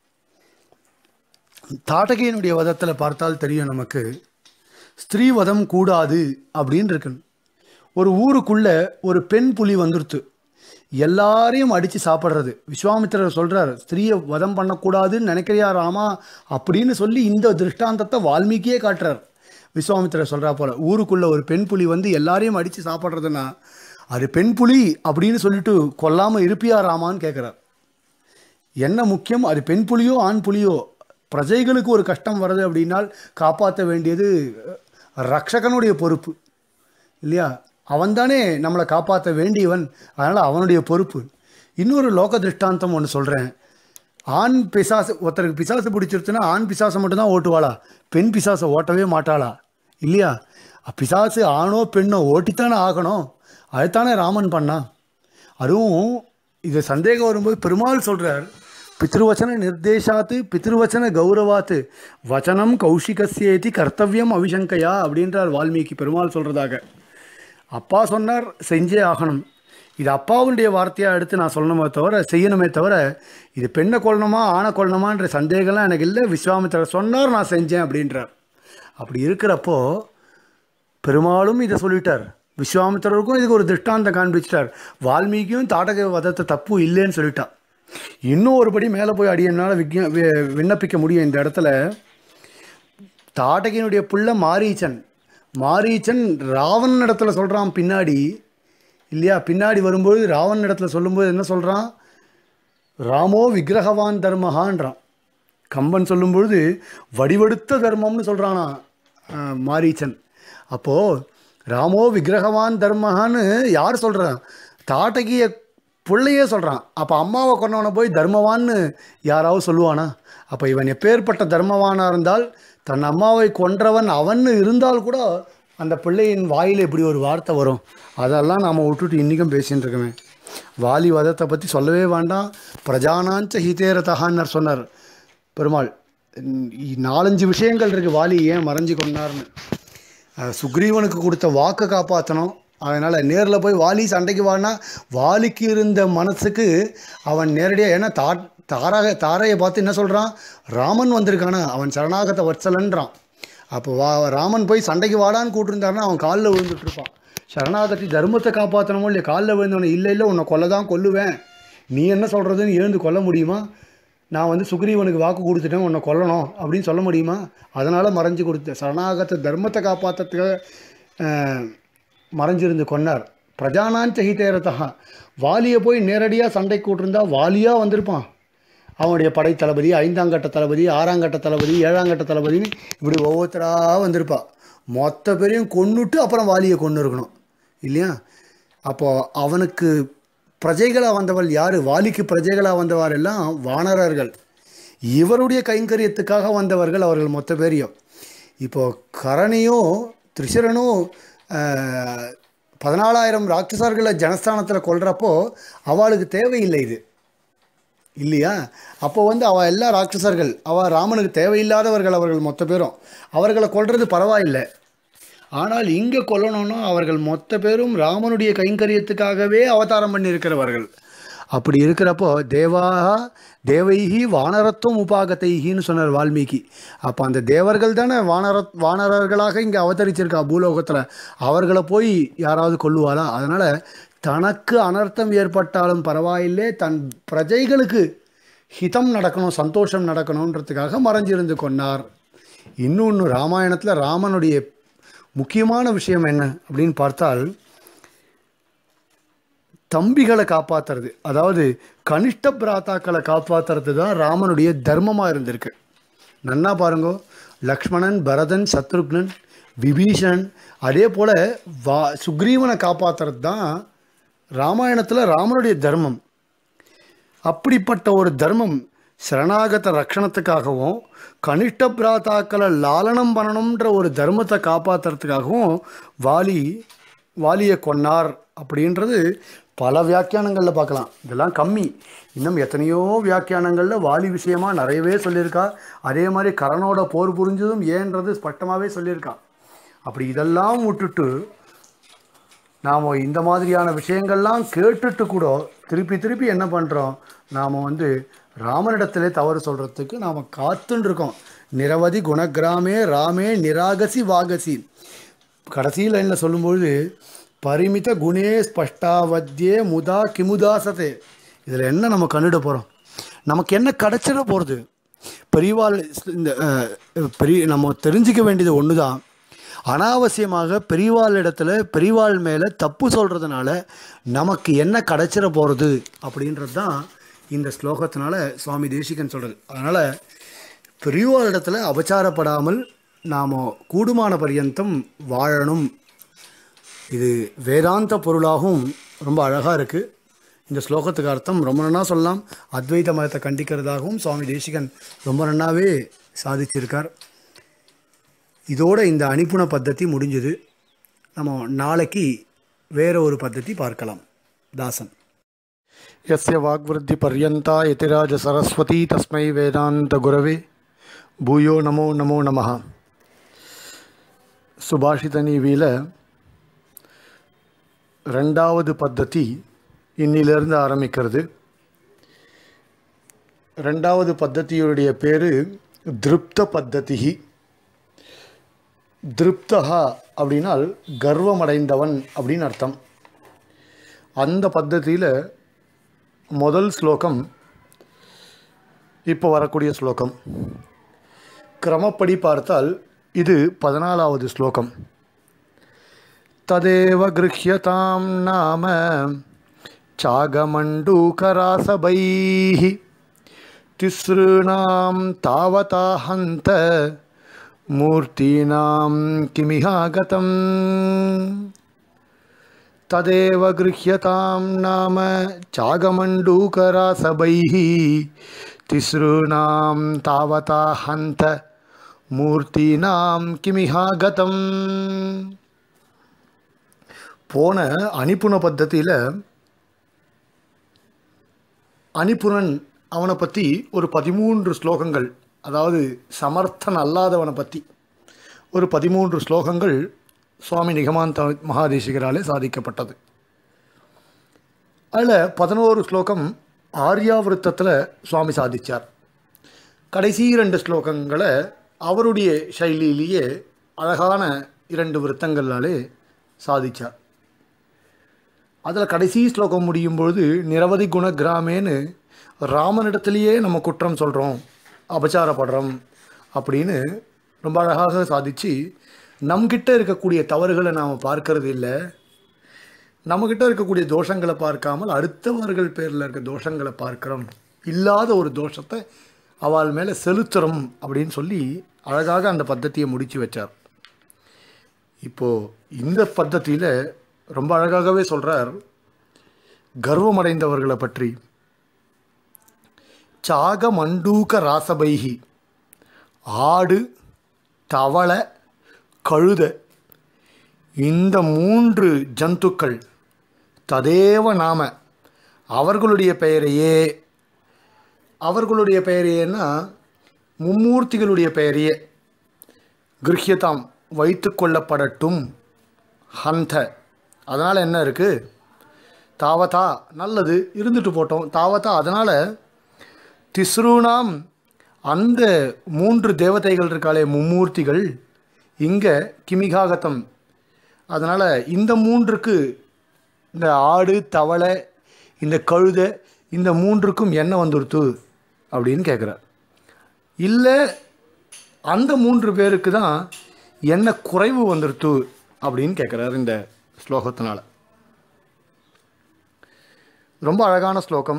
தாட்டகையினுடைய வதத்தில் பார்த்தால் தெரியும் நமக்கு ஸ்திரீ வதம் கூடாது அப்படின்னு இருக்கு ஒரு ஊருக்குள்ள ஒரு பெண் புலி வந்துருத்து எல்லாரையும் அடித்து சாப்பிட்றது விஸ்வாமித்திரர் சொல்கிறார் ஸ்திரீயை வதம் பண்ணக்கூடாதுன்னு நினைக்கிறியா ராமா அப்படின்னு சொல்லி இந்த திருஷ்டாந்தத்தை வால்மீகியே காட்டுறார் விஸ்வாமித்திரர் சொல்கிறா போல ஊருக்குள்ள ஒரு பெண் புலி வந்து எல்லாரையும் அடித்து சாப்பிட்றதுன்னா அது பெண் புலி அப்படின்னு சொல்லிட்டு கொல்லாமல் இருப்பியா ராமான்னு கேட்குறார் என்ன முக்கியம் அது பெண் புலியோ ஆண் புலியோ பிரஜைகளுக்கு ஒரு கஷ்டம் வருது அப்படின்னால் காப்பாற்ற வேண்டியது ரக்ஷகனுடைய பொறுப்பு இல்லையா அவன்தானே நம்மளை காப்பாற்ற வேண்டியவன் அதனால் அவனுடைய பொறுப்பு இன்னொரு லோக திருஷ்டாந்தம் ஒன்று சொல்கிறேன் ஆண் பிசாசு ஒருத்தருக்கு பிசாசு பிடிச்சிருச்சுன்னா ஆண் பிசாசை மட்டும்தான் ஓட்டுவாளா பெண் பிசாசை ஓட்டவே மாட்டாளா இல்லையா பிசாசு ஆணோ பெண்ணோ ஓட்டித்தானே ஆகணும் அதுதானே ராமன் பண்ணா அதுவும் இது சந்தேகம் வரும்போது பெருமாள் சொல்கிறார் பித்ருவச்சன நிர்தேசாத்து பித்ருவச்சன கௌரவாத்து வச்சனம் கௌஷிகஸ்யேதி கர்த்தவியம் அவிசங்கையா அப்படின்றார் வால்மீகி பெருமாள் சொல்கிறதாக அப்பா சொன்னார் செஞ்சே ஆகணும் இது அப்பாவுடைய வார்த்தையாக எடுத்து நான் சொல்லணுமே தவிர செய்யணுமே தவிர இது பெண்ணை கொல்லணுமா ஆணை கொல்லணுமான்ற சந்தேகம்லாம் எனக்கு இல்லை விஸ்வாமித்திரர் சொன்னார் நான் செஞ்சேன் அப்படின்றார் அப்படி இருக்கிறப்போ பெருமாளும் இதை சொல்லிட்டார் விஸ்வாமித்திரருக்கும் இதுக்கு ஒரு திருஷ்டாந்தம் காண்பிச்சிட்டார் வால்மீகியும் தாடக வதத்தை தப்பு இல்லைன்னு சொல்லிட்டான் இன்னும் ஒருபடி மேலே போய் அடியனால விக்ஞ வி- விண்ணப்பிக்க முடியும் இந்த இடத்துல தாடகையினுடைய புள்ள மாரீச்சன் மாரீச்சன் ராவணன் இடத்துல சொல்கிறான் பின்னாடி இல்லையா பின்னாடி வரும்போது ராவணன் இடத்துல சொல்லும்போது என்ன சொல்கிறான் ராமோ விக்கிரகவான் தர்மஹான்றான் கம்பன் சொல்லும்பொழுது வடிவெடுத்த தர்மம்னு சொல்கிறானா மாரீச்சன் அப்போது ராமோ விக்கிரகவான் தர்மஹான்னு யார் சொல்கிறான் தாட்டகிய புள்ளையே சொல்கிறான் அப்போ அம்மாவை கொண்டவனை போய் தர்மவான்னு யாராவது சொல்லுவானா அப்போ இவன் எப்பேற்பட்ட தர்மவானாக இருந்தால் தன் அம்மாவை கொன்றவன் அவன்னு இருந்தால் கூட அந்த பிள்ளையின் வாயில் இப்படி ஒரு வார்த்தை வரும் அதெல்லாம் நாம் விட்டுட்டு இன்றைக்கும் பேசின்னு இருக்கோமே வாலி வதத்தை பற்றி சொல்லவே வேண்டாம் பிரஜானாஞ்ச ஹிதேரதகான்னர் சொன்னார் பெருமாள் உம், இ- நாலஞ்சு விஷயங்கள் இருக்குது வாலி ஏன் மறைஞ்சு கொண்டார்னு அஹ், சுக்ரீவனுக்கு கொடுத்த வாக்கை காப்பாற்றணும் அதனால் நேரில் போய் வாலி சண்டைக்கு வானா வாலிக்கு இருந்த மனசுக்கு அவன் நேரடியாக ஏன்னா தா தாராக தாரையை பார்த்து என்ன சொல்கிறான் ராமன் வந்திருக்கானா அவன் சரணாகத வத்சலன்றான் அப்போ வா ராமன் போய் சண்டைக்கு வாடான்னு கூட்டிருந்தாருன்னா அவன் காலில் விழுந்துட்டு இருப்பான் சரணாகதி தர்மத்தை காப்பாற்றணுமோ இல்லையா காலில் விழுந்தவனை இல்லை இல்லை உன்னை கொல்ல தான் கொல்லுவேன் நீ என்ன சொல்கிறதுன்னு எழுந்து கொல்ல முடியுமா நான் வந்து சுக்ரீவனுக்கு வாக்கு கொடுத்துட்டேன் உன்னை கொல்லணும் அப்படின்னு சொல்ல முடியுமா அதனால் மறைஞ்சு கொடுத்தேன் சரணாகத்த தர்மத்தை காப்பாற்றுறதுக்காக மறைஞ்சிருந்து கொன்னார் பிரஜானான் சகிதேரத்தகா வாலியை போய் நேரடியாக சண்டை கூட்டிருந்தா வாலியாக வந்திருப்பான் அவனுடைய படை தளபதி ஐந்தாம் கட்ட தளபதி ஆறாம் கட்ட தளபதி ஏழாம் கட்ட தளபதின்னு இப்படி ஒவ்வொருத்தராக வந்திருப்பா மொத்த பேரையும் கொன்னுட்டு அப்புறம் வாலியை கொண்டு இருக்கணும் இல்லையா அப்போது அவனுக்கு பிரஜைகளாக வந்தவள் யார் வாலிக்கு பிரஜைகளாக வந்தவர் எல்லாம் வானரர்கள் இவருடைய கைங்கரியத்துக்காக வந்தவர்கள் அவர்கள் மொத்த பேரையும் இப்போ கரணியும் திரிசரனும் ஆஹ், பதினாலாயிரம் ராட்சசர்களை ஜனஸ்தானத்தில் கொல்றப்போ அவளுக்கு தேவையில்லை இது இல்லையா அப்போ வந்து அவள் எல்லா ராட்சசர்கள் அவள் ராமனுக்கு தேவையில்லாதவர்கள் அவர்கள் மொத்த பேரும் அவர்களை கொல்றது பரவாயில்லை ஆனால் இங்கே கொல்லணும்னா அவர்கள் மொத்த பேரும் ராமனுடைய கைங்கரியத்துக்காகவே அவதாரம் பண்ணியிருக்கிறவர்கள் அப்படி இருக்கிறப்போ தேவாக தேவைஹி வானரத்துவம் உபாகத்தைஹின்னு சொன்னார் வால்மீகி அப்போ அந்த தேவர்கள் தானே வானர வானரர்களாக இங்கே அவதரிச்சிருக்கா பூலோகத்தில் அவர்களை போய் யாராவது கொல்லுவாளா அதனால் தனக்கு அனர்த்தம் ஏற்பட்டாலும் பரவாயில்லை தன் பிரஜைகளுக்கு ஹிதம் நடக்கணும் சந்தோஷம் நடக்கணுன்றதுக்காக மறைஞ்சிருந்து கொண்டார் இன்னொன்று ராமாயணத்தில் ராமனுடைய முக்கியமான விஷயம் என்ன அப்படின்னு பார்த்தால் தம்பிகளை காப்பாத்துறது அதாவது கனிஷ்ட பிராத்தாக்களை காப்பாத்துறது தான் ராமனுடைய தர்மமாக இருந்திருக்கு நன்னா பாருங்க லக்ஷ்மணன் பரதன் சத்ருக்னன் விபீஷணன் அதே போல் வா சுக்ரீவனை காப்பாத்துறது தான் ராமாயணத்தில் ராமனுடைய தர்மம் அப்படிப்பட்ட ஒரு தர்மம் சரணாகத ரக்ஷணத்துக்காகவும் கனிஷ்ட பிராத்தாக்களை லாலனம் பண்ணணுன்ற ஒரு தர்மத்தை காப்பாற்றுறதுக்காகவும் வாலி வாலியை கொன்னார் அப்படின்றது பல வியாக்கியானங்களில் பார்க்கலாம் இதெல்லாம் கம்மி இன்னும் எத்தனையோ வியாக்கியானங்களில் வாலி விஷயமா நிறையவே சொல்லியிருக்கா அதே மாதிரி கரனோட போர் புரிஞ்சதும் ஏன்றது ஸ்பஷ்டமாகவே சொல்லியிருக்கா அப்படி இதெல்லாம் விட்டுட்டு நாம் இந்த மாதிரியான விஷயங்கள்லாம் கேட்டுட்டு கூட திருப்பி திருப்பி என்ன பண்ணுறோம் நாம் வந்து ராமனிடத்திலே தவறு சொல்கிறதுக்கு நாம் காத்துன்னு இருக்கோம் நிரவதி குணகிராமே ராமே நிராகசி வாகசி கடைசி லைனில் சொல்லும்பொழுது பரிமித குணே ஸ்பஷ்டாவத்தியே முதா கிமுதாசதே இதில் என்ன நம்ம கண்டுட போகிறோம் நமக்கு என்ன கிடைச்சிட போகிறது பெரியவாள் இந்த அஹ், பெரிய நம்ம தெரிஞ்சிக்க வேண்டியது ஒன்று தான் அனாவசியமாக பெரியவாள் இடத்துல பெரியவாள் மேலே தப்பு சொல்கிறதுனால நமக்கு என்ன கிடைச்சிட போகிறது அப்படின்றது தான் இந்த ஸ்லோகத்தினால சுவாமி தேசிகன் சொல்கிறது அதனால் பெரியவாள் இடத்துல அபச்சாரப்படாமல் நாம் கூடுமான பரியந்தம் வாழணும் இது வேதாந்த பொருளாகவும் ரொம்ப அழகாக இருக்குது இந்த ஸ்லோகத்துக்கு அர்த்தம் ரொம்ப நன்னா சொல்லலாம் அத்வைத மதத்தை கண்டிக்கிறதாகவும் சுவாமி தேசிகன் ரொம்ப நன்னாவே சாதிச்சிருக்கார் இதோட இந்த அனுப்புன பத்ததி முடிஞ்சுது நம்ம நாளைக்கு வேற ஒரு பத்ததி பார்க்கலாம் தாசன் यस्य वाग्वृद्धिपर्यन्ता यतिराज सरस्वती तस्मै वेदान्तगुरवे भूयो नमो नमो நமः சுபாஷித நீவியில் ரெண்டாவது பத்ததி இன்னிலிருந்து ஆரம்பிக்கிறது ரெண்டாவது பத்ததியுடைய பேர் திருப்த பத்ததி திருப்தகா அப்படின்னால் கர்வமடைந்தவன் அப்படின்னு அர்த்தம் அந்த பத்ததியில் முதல் ஸ்லோகம் இப்போ வரக்கூடிய ஸ்லோகம் கிரமப்படி பார்த்தால் இது பதினாலாவது ஸ்லோகம் ததேவ கிருஹ்யதாம் நாம சாகமண்டூகராசபைः तिसॄणां तावता हन्त मूर्तीनां किमिहागतम् तदेव गृह्यतां नाम चागमण्डूकरासभैः तिसॄणां तावता हन्त மூர்த்தினாம் கிமிஹாகதம் போன அனிப்புண பத்தத்தியில் அனிப்புணன் அவனை பற்றி ஒரு பதிமூன்று ஸ்லோகங்கள் அதாவது சமர்த்தன் அல்லாதவனை பற்றி ஒரு பதிமூன்று ஸ்லோகங்கள் சுவாமி நிகமாந்த மகாதேசிகராலே சாதிக்கப்பட்டது அதில் பதினோரு ஸ்லோகம் ஆர்யாவிருத்தத்தில் சுவாமி சாதித்தார் கடைசி இரண்டு ஸ்லோகங்களை அவருடைய சைலியிலேயே அழகான இரண்டு விருத்தங்களாலே சாதித்தார் அதில் கடைசி ஸ்லோகம் முடியும் பொழுது நிரவதி குண கிராமேன்னு ராமனிடத்திலேயே நம்ம குற்றம் சொல்கிறோம் அபச்சாரப்படுறோம் அப்படின்னு ரொம்ப அழகாக சாதித்து நம்மக்கிட்ட இருக்கக்கூடிய தவறுகளை நாம் பார்க்கறது இல்லை நம்மக்கிட்ட இருக்கக்கூடிய தோஷங்களை பார்க்காமல் அடுத்தவர்கள் பேரில் இருக்க தோஷங்களை பார்க்குறோம் இல்லாத ஒரு தோஷத்தை அவள் மேலே செலுத்துறோம் அப்படின்னு சொல்லி அழகாக அந்த பத்ததியை முடித்து வச்சார் இப்போது இந்த பத்ததியில் ரொம்ப அழகாகவே சொல்கிறார் கர்வமடைந்தவர்களை பற்றி சாக மண்டூக ராசபைகி ஆடு தவளை கழுத இந்த மூன்று ஜந்துக்கள் ததேவ நாம அவர்களுடைய பெயரையே அவர்களுடைய பெயரையேன்னா மும்மூர்த்திகளுடைய பெயரையே கிருஹ்யதாம் வைத்து கொள்ளப்படட்டும் ஹந்த அதனால் என்ன இருக்குது தாவதா நல்லது இருந்துட்டு போட்டோம் தாவதா அதனால் திஸ்ரூனாம் அந்த மூன்று தேவதைகள் இருக்காளே மும்மூர்த்திகள் இங்கே கிமிகாகத்தம் அதனால் இந்த மூன்றுக்கு இந்த ஆடு தவளை இந்த கழுத இந்த மூன்றுக்கும் என்ன வந்துடுத்து அப்படின்னு கேட்குறார் இல்லை அந்த மூன்று பேருக்கு தான் என்ன குறைவு வந்துடுத்து அப்படின்னு கேட்குறார் இந்த ஸ்லோகத்தினால ரொம்ப அழகான ஸ்லோகம்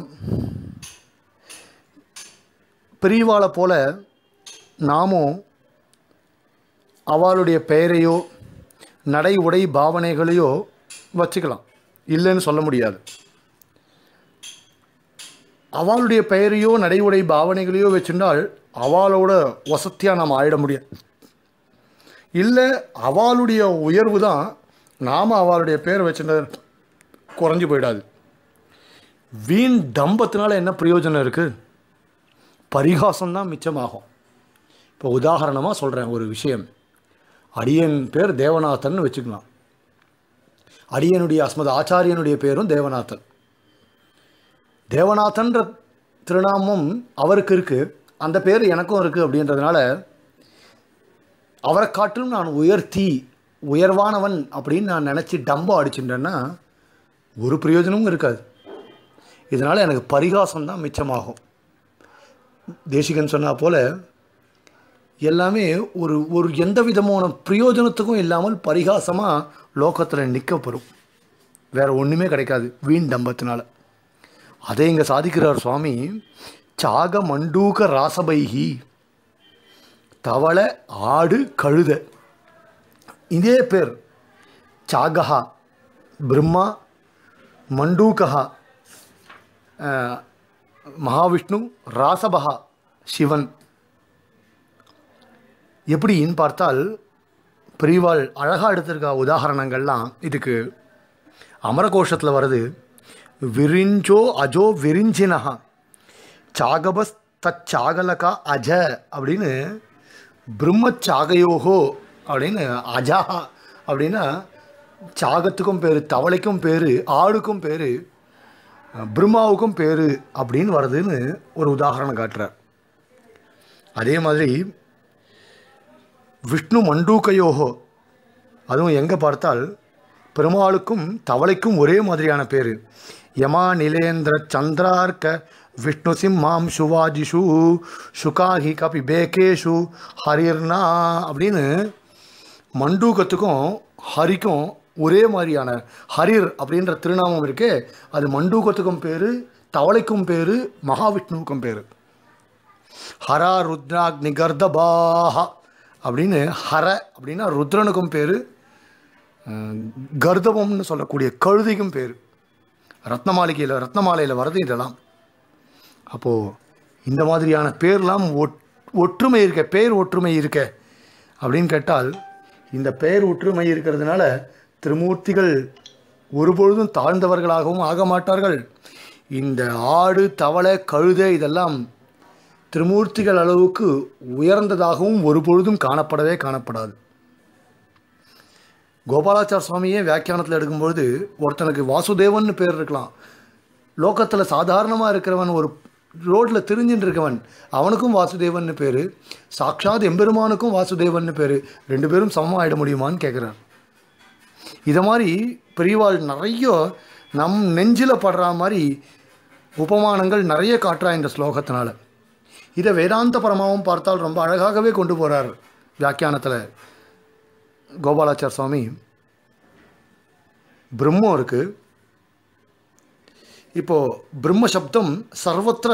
பெரியவாளை போல நாமும் அவளுடைய பெயரையோ நடை உடை பாவனைகளையோ வச்சுக்கலாம் இல்லைன்னு சொல்ல முடியாது அவளுடைய பெயரையோ நடை உடை பாவனைகளையோ வச்சிருந்தால் அவளோட வசத்தியாக நாம் ஆயிட முடியாது இல்லை அவளுடைய உயர்வு தான் நாம் அவளுடைய பேர் வச்சிருந்த குறைஞ்சி போயிடாது வீண் டம்பத்தினால என்ன பிரயோஜனம் இருக்குது பரிகாசம் தான் மிச்சமாகும் இப்போ உதாரணமாக சொல்கிறேன் ஒரு விஷயம் அடியன் பேர் தேவநாதன் வச்சுக்கலாம் அடியனுடைய அஸ்மத் ஆச்சாரியனுடைய பேரும் தேவநாதன் தேவநாதன்ற திருநாமம் அவருக்கு இருக்குது அந்த பேர் எனக்கும் இருக்குது அப்படின்றதுனால அவரை காட்டிலும் நான் உயர்த்தி உயர்வானவன் அப்படின்னு நான் நினச்சி டம்பம் அடிச்சுட்டேன்னா ஒரு பிரயோஜனமும் இருக்காது இதனால் எனக்கு பரிகாசம் தான் மிச்சமாகும் தேசிகன் சொன்னா போல் எல்லாமே ஒரு ஒரு எந்த விதமான பிரயோஜனத்துக்கும் இல்லாமல் பரிகாசமாக லோகத்தில் நிற்கப்படும் வேறு ஒன்றுமே கிடைக்காது வீண் டம்பத்தினால அதை இங்கே சாதிக்கிறார் சுவாமி சாக மண்டூக ராசபைகி தவளை ஆடு கழுத இதே பேர் சாகஹா பிரம்மா மண்டூகா அஹ், மகாவிஷ்ணு ராசபகா சிவன் எப்படின்னு பார்த்தால் பெரியவாள் அழகாக எடுத்திருக்க உதாரணங்கள்லாம் இதுக்கு அமரகோஷத்தில் வருது விரிஞ்சோ அஜோ விரிஞ்சினஹா சாகபஸ் தச்சாகலகா அஜ அப்படின்னு பிரம்மச்சாகயோகோ அப்படின்னு அஜாஹா அப்படின்னா சாகத்துக்கும் பேர் தவளைக்கும் பேர் ஆடுக்கும் பேர் பிரம்மாவுக்கும் பேர் அப்படின்னு வருதுன்னு ஒரு உதாரணம் காட்டுறார் அதே மாதிரி விஷ்ணு மண்டூகையோகோ அதுவும் எங்கே பார்த்தால் பெருமாளுக்கும் தவளைக்கும் ஒரே மாதிரியான பேர் யமா நிலேந்திர சந்திரார்க்க விஷ்ணு சிம்மாம் சுவாஜிஷு சுகாஹி கபி பேகேஷு ஹரிர்னா அப்படின்னு மண்டூகத்துக்கும் ஹரிக்கும் ஒரே மாதிரியான ஹரிர் அப்படின்ற திருநாமம் இருக்கே அது மண்டூகத்துக்கும் பேர் தவளைக்கும் பேர் மகாவிஷ்ணுவுக்கும் பேர் ஹரா ருத்ராக்னி கர்தபாஹா அப்படின்னு ஹர அப்படின்னா ருத்ரனுக்கும் பேர் கர்தபம்னு சொல்லக்கூடிய கழுதைக்கும் பேர் ரத்னமாளிகையில் ரத்னமாலையில் வரது இதெல்லாம் அப்போது இந்த மாதிரியான பேர்லாம் ஒட் ஒற்றுமை இருக்க பேர் ஒற்றுமை இருக்க அப்படின்னு கேட்டால் இந்த பெயர் ஒற்றுமை இருக்கிறதுனால திருமூர்த்திகள் ஒருபொழுதும் தாழ்ந்தவர்களாகவும் ஆக மாட்டார்கள் இந்த ஆடு தவளை கழுதை இதெல்லாம் திருமூர்த்திகள் அளவுக்கு உயர்ந்ததாகவும் ஒருபொழுதும் காணப்படவே காணப்படாது கோபாலாச்சார சுவாமியே வியாக்கியானத்தில் எடுக்கும்பொழுது ஒருத்தனுக்கு வாசுதேவன் பேர் இருக்கலாம் லோகத்தில் சாதாரணமாக இருக்கிறவன் ஒரு ரோட்டில் திரிஞ்சுட்டு இருக்கவன் அவனுக்கும் வாசுதேவன் பேர் சாக்ஷாத் எம்பெருமானுக்கும் வாசுதேவன் பேர் ரெண்டு பேரும் சமமாக ஆயிட முடியுமான்னு கேட்குறார் இதை மாதிரி பெரியவாள் நிறைய நம் நெஞ்சில் படுற மாதிரி உபமானங்கள் நிறைய காட்டுறா இந்த ஸ்லோகத்தினால இதை வேதாந்த பரமாவும் பார்த்தால் ரொம்ப அழகாகவே கொண்டு போகிறார் வியாக்கியானத்தில் கோபாலாச்சார் சுவாமி பிரம்மம் இருக்குது இப்போது பிரம்ம சப்தம் சர்வத்திர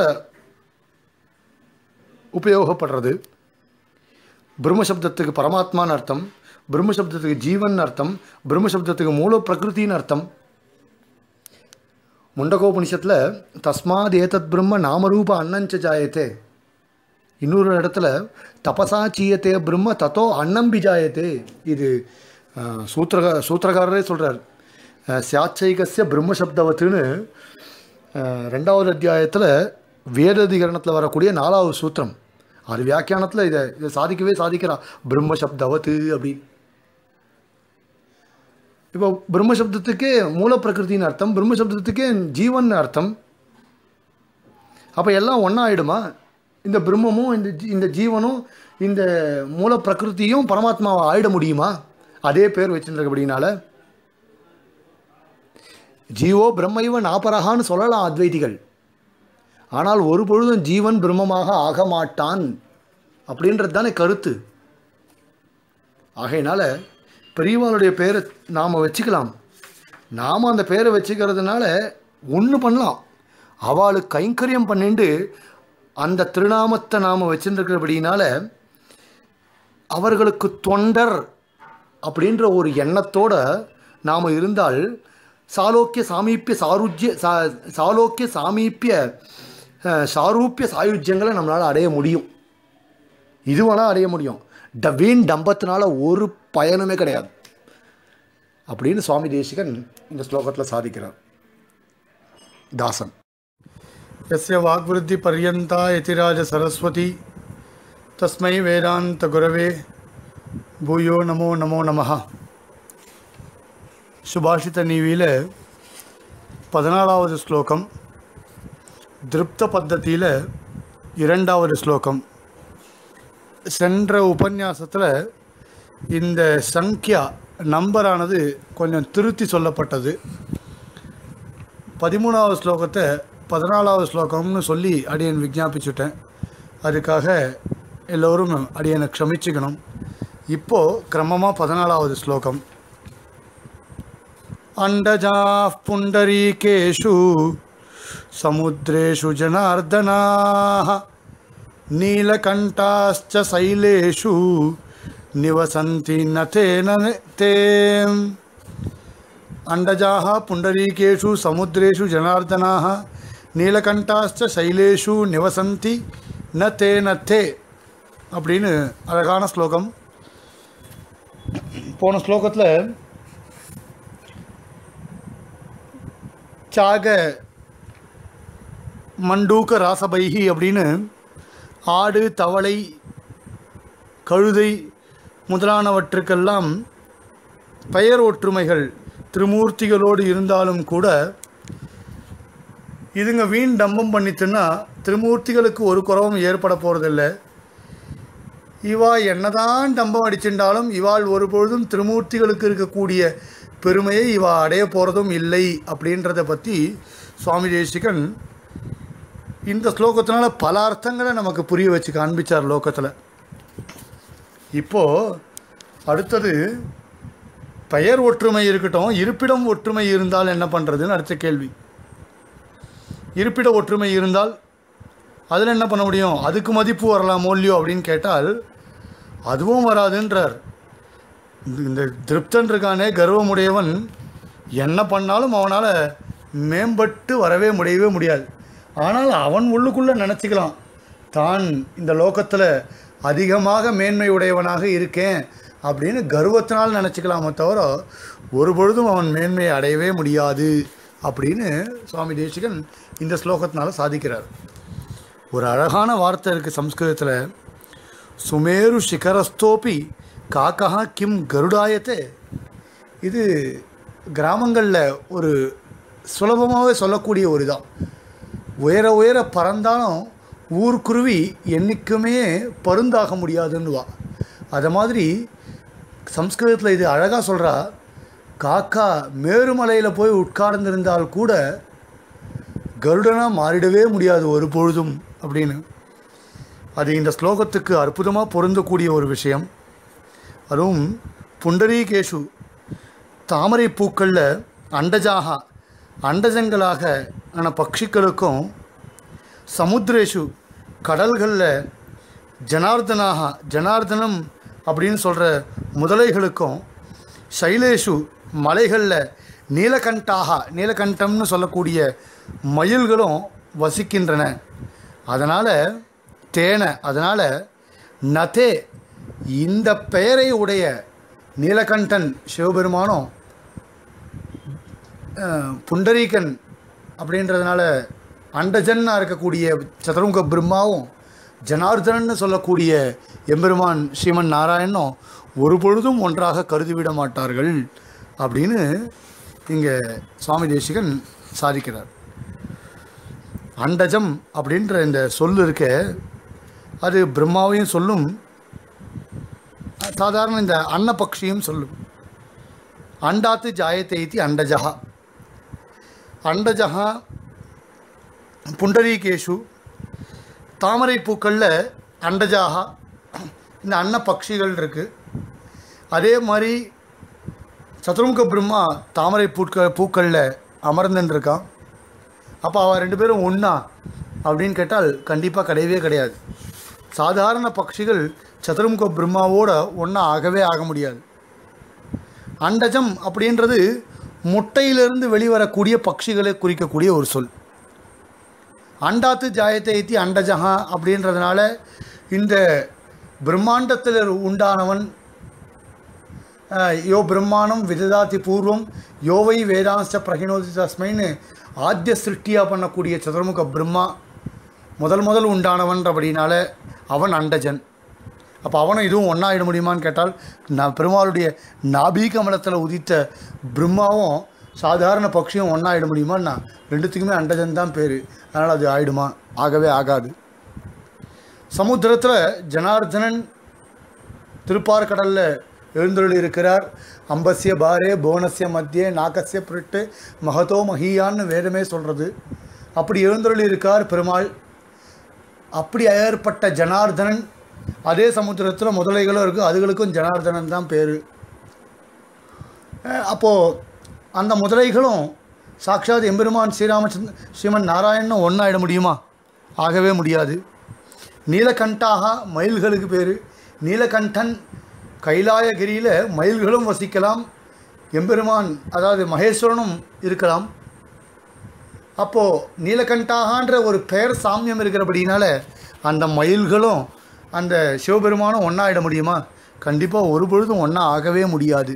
உபயோகப்படுறது பிரம்ம சப்தத்துக்கு பரமாத்மான்னு அர்த்தம் பிரம்ம சப்தத்துக்கு ஜீவன் அர்த்தம் பிரம்ம சப்தத்துக்கு மூல பிரகிருத்தின்னு அர்த்தம் முண்டகோபனிஷத்தில் தஸ்மாத் ஏதத் பிரம்ம நாமரூப அன்னஞ்ச ஜாயத்தே இன்னொரு இடத்துல தபசா சீயத்தே பிரம்ம தத்தோ அன்னம் பிஜாயத்தே இது அஹ், சூத்திரக சூத்திரகாரரே சொல்கிறார் சியாச்சைகசிய பிரம்ம சப்தவத்துன்னு அஹ், ரெண்டாவது அத்தியாயத்தில் வேததிகரணத்தில் வரக்கூடிய நாலாவது சூத்திரம் அது வியாக்கியானத்தில் இதை இதை சாதிக்கவே சாதிக்கிறா பிரம்ம சப்தவத்து அப்படி இப்போ பிரம்ம சப்தத்துக்கே மூல பிரகிருத்தின்னு அர்த்தம் பிரம்ம சப்தத்துக்கே ஜீவன் அர்த்தம் அப்போ எல்லாம் ஒன்றா ஆயிடுமா இந்த பிரம்மமும் இந்த ஜீ- இந்த ஜீவனும் இந்த மூல பிரகிருத்தியும் பரமாத்மாவை ஆயிட முடியுமா அதே பேர் வச்சுருக்கபடினால ஜீவோ பிரம்மைவ நாபரகான்னு சொல்லலாம் அத்வைதிகள் ஆனால் ஒரு பொழுதும் ஜீவன் பிரம்மமாக ஆக மாட்டான் அப்படின்றது தானே கருத்து ஆகையினால பெரியவாளுடைய பேரை நாம் வச்சுக்கலாம் நாம் அந்த பேரை வச்சுக்கிறதுனால ஒன்று பண்ணலாம் அவளுக்கு கைங்கரியம் பண்ணிட்டு அந்த திருநாமத்தை நாம் வச்சுருக்கிறபடினால அவர்களுக்கு தொண்டர் அப்படின்ற ஒரு எண்ணத்தோட நாம் இருந்தால் சாலோக்கிய சாமீப்பிய சாருஜ்ய சா சாலோக்கிய சாமீப்பிய அஹ், சாரூப்பிய சாயுஜ்யங்களை நம்மளால் அடைய முடியும் இது வேணால் அடைய முடியும் ட வீண் டம்பத்தினால ஒரு பயனுமே கிடையாது அப்படின்னு சுவாமி தேசிகன் இந்த ஸ்லோகத்தில் சாதிக்கிறார் தாசன் यस्य वाग्वृद्धिपर्यन्ता यतिराज सरस्वती तस्मै वेदान्तगुरवे பூயோ நமோ நமோ நமஹ சுபாஷித நீவியில் பதினாலாவது ஸ்லோகம் திருப்த பத்ததியில் இரண்டாவது ஸ்லோகம் சென்ற உபன்யாசத்தில் இந்த சங்கியா நம்பரானது கொஞ்சம் திருத்தி சொல்லப்பட்டது பதிமூணாவது ஸ்லோகத்தை பதினாலாவது ஸ்லோகம்னு சொல்லி அடியன் விஜாபிச்சுட்டேன் அதுக்காக எல்லோரும் அடியனை க்ஷமிச்சுக்கணும் இப்போது கிரமமாக பதினாலாவது ஸ்லோகம் அண்டஜா புண்டரீகேஷு சமுத்திரேஷு ஜனார்தனாः நீலகண்டாश्च சைலேஷு நிவசந்தி நதேன தே अण्डजाः पुण्डरीकेषु समुद्रेषु जनार्दनाः நீலகண்டாச்ச சைலேஷு நிவசந்தி ந தே ந தே அப்படின்னு அழகான ஸ்லோகம் போன ஸ்லோகத்தில் சாக மண்டூக்க ராசபைகி அப்படின்னு ஆடு தவளை கழுதை முதலானவற்றுக்கெல்லாம் பெயர் ஒற்றுமைகள் திருமூர்த்திகளோடு இருந்தாலும் கூட இதுங்க வீண் டம்பம் பண்ணிட்டுன்னா திருமூர்த்திகளுக்கு ஒரு குறவும் ஏற்பட போகிறதில்ல இவா என்னதான் டம்பம் அடிச்சிருந்தாலும் இவாள் ஒரு பொழுதும் திருமூர்த்திகளுக்கு இருக்கக்கூடிய பெருமையை இவா அடைய போகிறதும் இல்லை அப்படின்றத பற்றி சுவாமி தேசிகன் இந்த ஸ்லோகத்தினால பல அர்த்தங்களை நமக்கு புரிய வச்சு காண்பிச்சார் லோகத்தில் இப்போது அடுத்தது பெயர் ஒற்றுமை இருக்கட்டும் இருப்பிடம் ஒற்றுமை இருந்தால் என்ன பண்ணுறதுன்னு அடுத்த கேள்வி இருப்பிட ஒற்றுமை இருந்தால் அதில் என்ன பண்ண முடியும் அதுக்கு மதிப்பு வரலாமோ இல்லையோ அப்படின்னு கேட்டால் அதுவும் வராதுன்றார் இந்த- இந்த திருப்தன் இருக்கானே கர்வமுடையவன் என்ன பண்ணாலும் அவனால் மேம்பட்டு வரவே முடியவே முடியாது ஆனால் அவன் உள்ளுக்குள்ளே நினச்சிக்கலாம் தான் இந்த லோகத்தில் அதிகமாக மேன்மை உடையவனாக இருக்கேன் அப்படின்னு கர்வத்தினால் நினச்சிக்கலாமே தவிர ஒரு பொழுதும் அவன் மேன்மையை அடையவே முடியாது அப்படின்னு சுவாமி தேசிகன் இந்த ஸ்லோகத்தினால சாதிக்கிறார் ஒரு அழகான வார்த்தை இருக்குது சம்ஸ்கிருதத்தில் சுமேரு சிகரஸ்தோப்பி காக்கா கிம் கருடாயத்தே இது கிராமங்களில் ஒரு சுலபமாகவே சொல்லக்கூடிய ஒரு இதான் உயர உயர பறந்தாலும் ஊர்க்குருவி என்றைக்குமே பருந்தாக முடியாதுன்னுவா அது மாதிரி சம்ஸ்கிருதத்தில் இது அழகாக சொல்கிறா காக்கா மேருமலையில் போய் உட்கார்ந்திருந்தால் கூட கருடனாக மாறிடவே முடியாது ஒரு பொழுதும் அப்படின்னு அது இந்த ஸ்லோகத்துக்கு அற்புதமாக பொருந்தக்கூடிய ஒரு விஷயம் அதுவும் புண்டரீகேஷு தாமரை பூக்களில் அண்டஜாகா அண்டஜங்களாக ஆன பட்சிகளுக்கும் சமுத்திரேஷு கடல்களில் ஜனார்தனாக ஜனார்தனம் அப்படின்னு சொல்கிற முதலைகளுக்கும் சைலேஷு மலைகளில் நீலகண்டாக நீலகண்டம்னு சொல்லக்கூடிய மயில்களும் வசிக்கின்றன அதனால் தேனை அதனால் நதே இந்த பெயரை உடைய நீலகண்டன் சிவபெருமானும் அஹ், புண்டரீகன் அப்படின்றதுனால அண்டஜன்னா இருக்கக்கூடிய சதுரமுக பிரம்மாவும் ஜனார்தனன்னு சொல்லக்கூடிய எம்பெருமான் ஸ்ரீமன் நாராயணனும் ஒரு பொழுதும் ஒன்றாக கருதிவிட மாட்டார்கள் அப்படின்னு இங்கே சுவாமி தேசிகன் சாதிக்கிறார் அண்டஜம் அப்படின்ற இந்த சொல் இருக்க அது பிரம்மாவையும் சொல்லும் சாதாரண இந்த அன்னபக்ஷியும் சொல்லும் அண்டாத்து ஜாயத்தை இத்தி அண்டஜா அண்டஜா புண்டரீகேஷு தாமரை பூக்களில் அண்டஜாகா இந்த அன்னப்பக்ஷிகள் இருக்குது அதே மாதிரி சதுர்முக பிரம்மா தாமரை பூக்கள் பூக்களில் அமர்ந்துன்னு இருக்கான் அப்போ அவள் ரெண்டு பேரும் ஒன்றா அப்படின்னு கேட்டால் கண்டிப்பாக கிடையவே கிடையாது சாதாரண பட்சிகள் சதுர்முக பிரம்மாவோட ஒன்றா ஆகவே ஆக முடியாது அண்டஜம் அப்படின்றது முட்டையிலிருந்து வெளிவரக்கூடிய பட்சிகளை குறிக்கக்கூடிய ஒரு சொல் அண்டாத்து ஜாயத்தை ஏத்தி அண்டஜகா அப்படின்றதுனால இந்த பிரம்மாண்டத்தில் உண்டானவன் அஹ், யோ பிரம்மாணம் விததாதி பூர்வம் யோவை வேதாంశ பிரகிணோதி தஸ்மைன்னு ஆத்திய சிருஷ்டியாக பண்ணக்கூடிய சதுர்முக பிரம்மா முதல் முதல் உண்டானவன்றபடினால அவன் அண்டஜன் அப்போ அவனும் இதுவும் ஒன்றாயிட முடியுமான்னு கேட்டால் நான் பெருமாளுடைய நாபீ கமலத்தில் உதித்த பிரம்மாவும் சாதாரண பக்ஷியும் ஒன்றாயிட முடியுமான்னா ரெண்டுத்துக்குமே அண்டஜன் தான் பேர் அதனால் அது ஆயிடுமா ஆகவே ஆகாது சமுத்திரத்தில் ஜனார்தனன் திருப்பார்கடலில் எழுந்தருளி இருக்கிறார் அம்பசிய பாரே போனசிய மத்தியே நாகசிய புரிட்டு மகதோ மகியான்னு வேதமே சொல்கிறது அப்படி எழுந்தருளி இருக்கார் பெருமாள் அப்படி ஏற்பட்ட ஜனார்தனன் அதே சமுத்திரத்தில் முதலைகளும் இருக்குது அதுகளுக்கும் ஜனார்தனன் தான் பேர் அப்போது அந்த முதலைகளும் சாட்சாத் எம்பெருமான் ஸ்ரீராமச்சந்திர ஸ்ரீமன் நாராயணனும் ஒன்றாயிட முடியுமா ஆகவே முடியாது நீலகண்டாக மயில்களுக்கு பேர் நீலகண்டன் கைலாயகிரியில் மயில்களும் வசிக்கலாம் எம்பெருமான் அதாவது மகேஸ்வரனும் இருக்கலாம் அப்போது நீலகண்டாகன்ற ஒரு பெயர் சாமியம் இருக்கிறபடினால அந்த மயில்களும் அந்த சிவபெருமானும் ஒன்றாயிட முடியுமா கண்டிப்பாக ஒரு பொழுதும் ஒன்றா ஆகவே முடியாது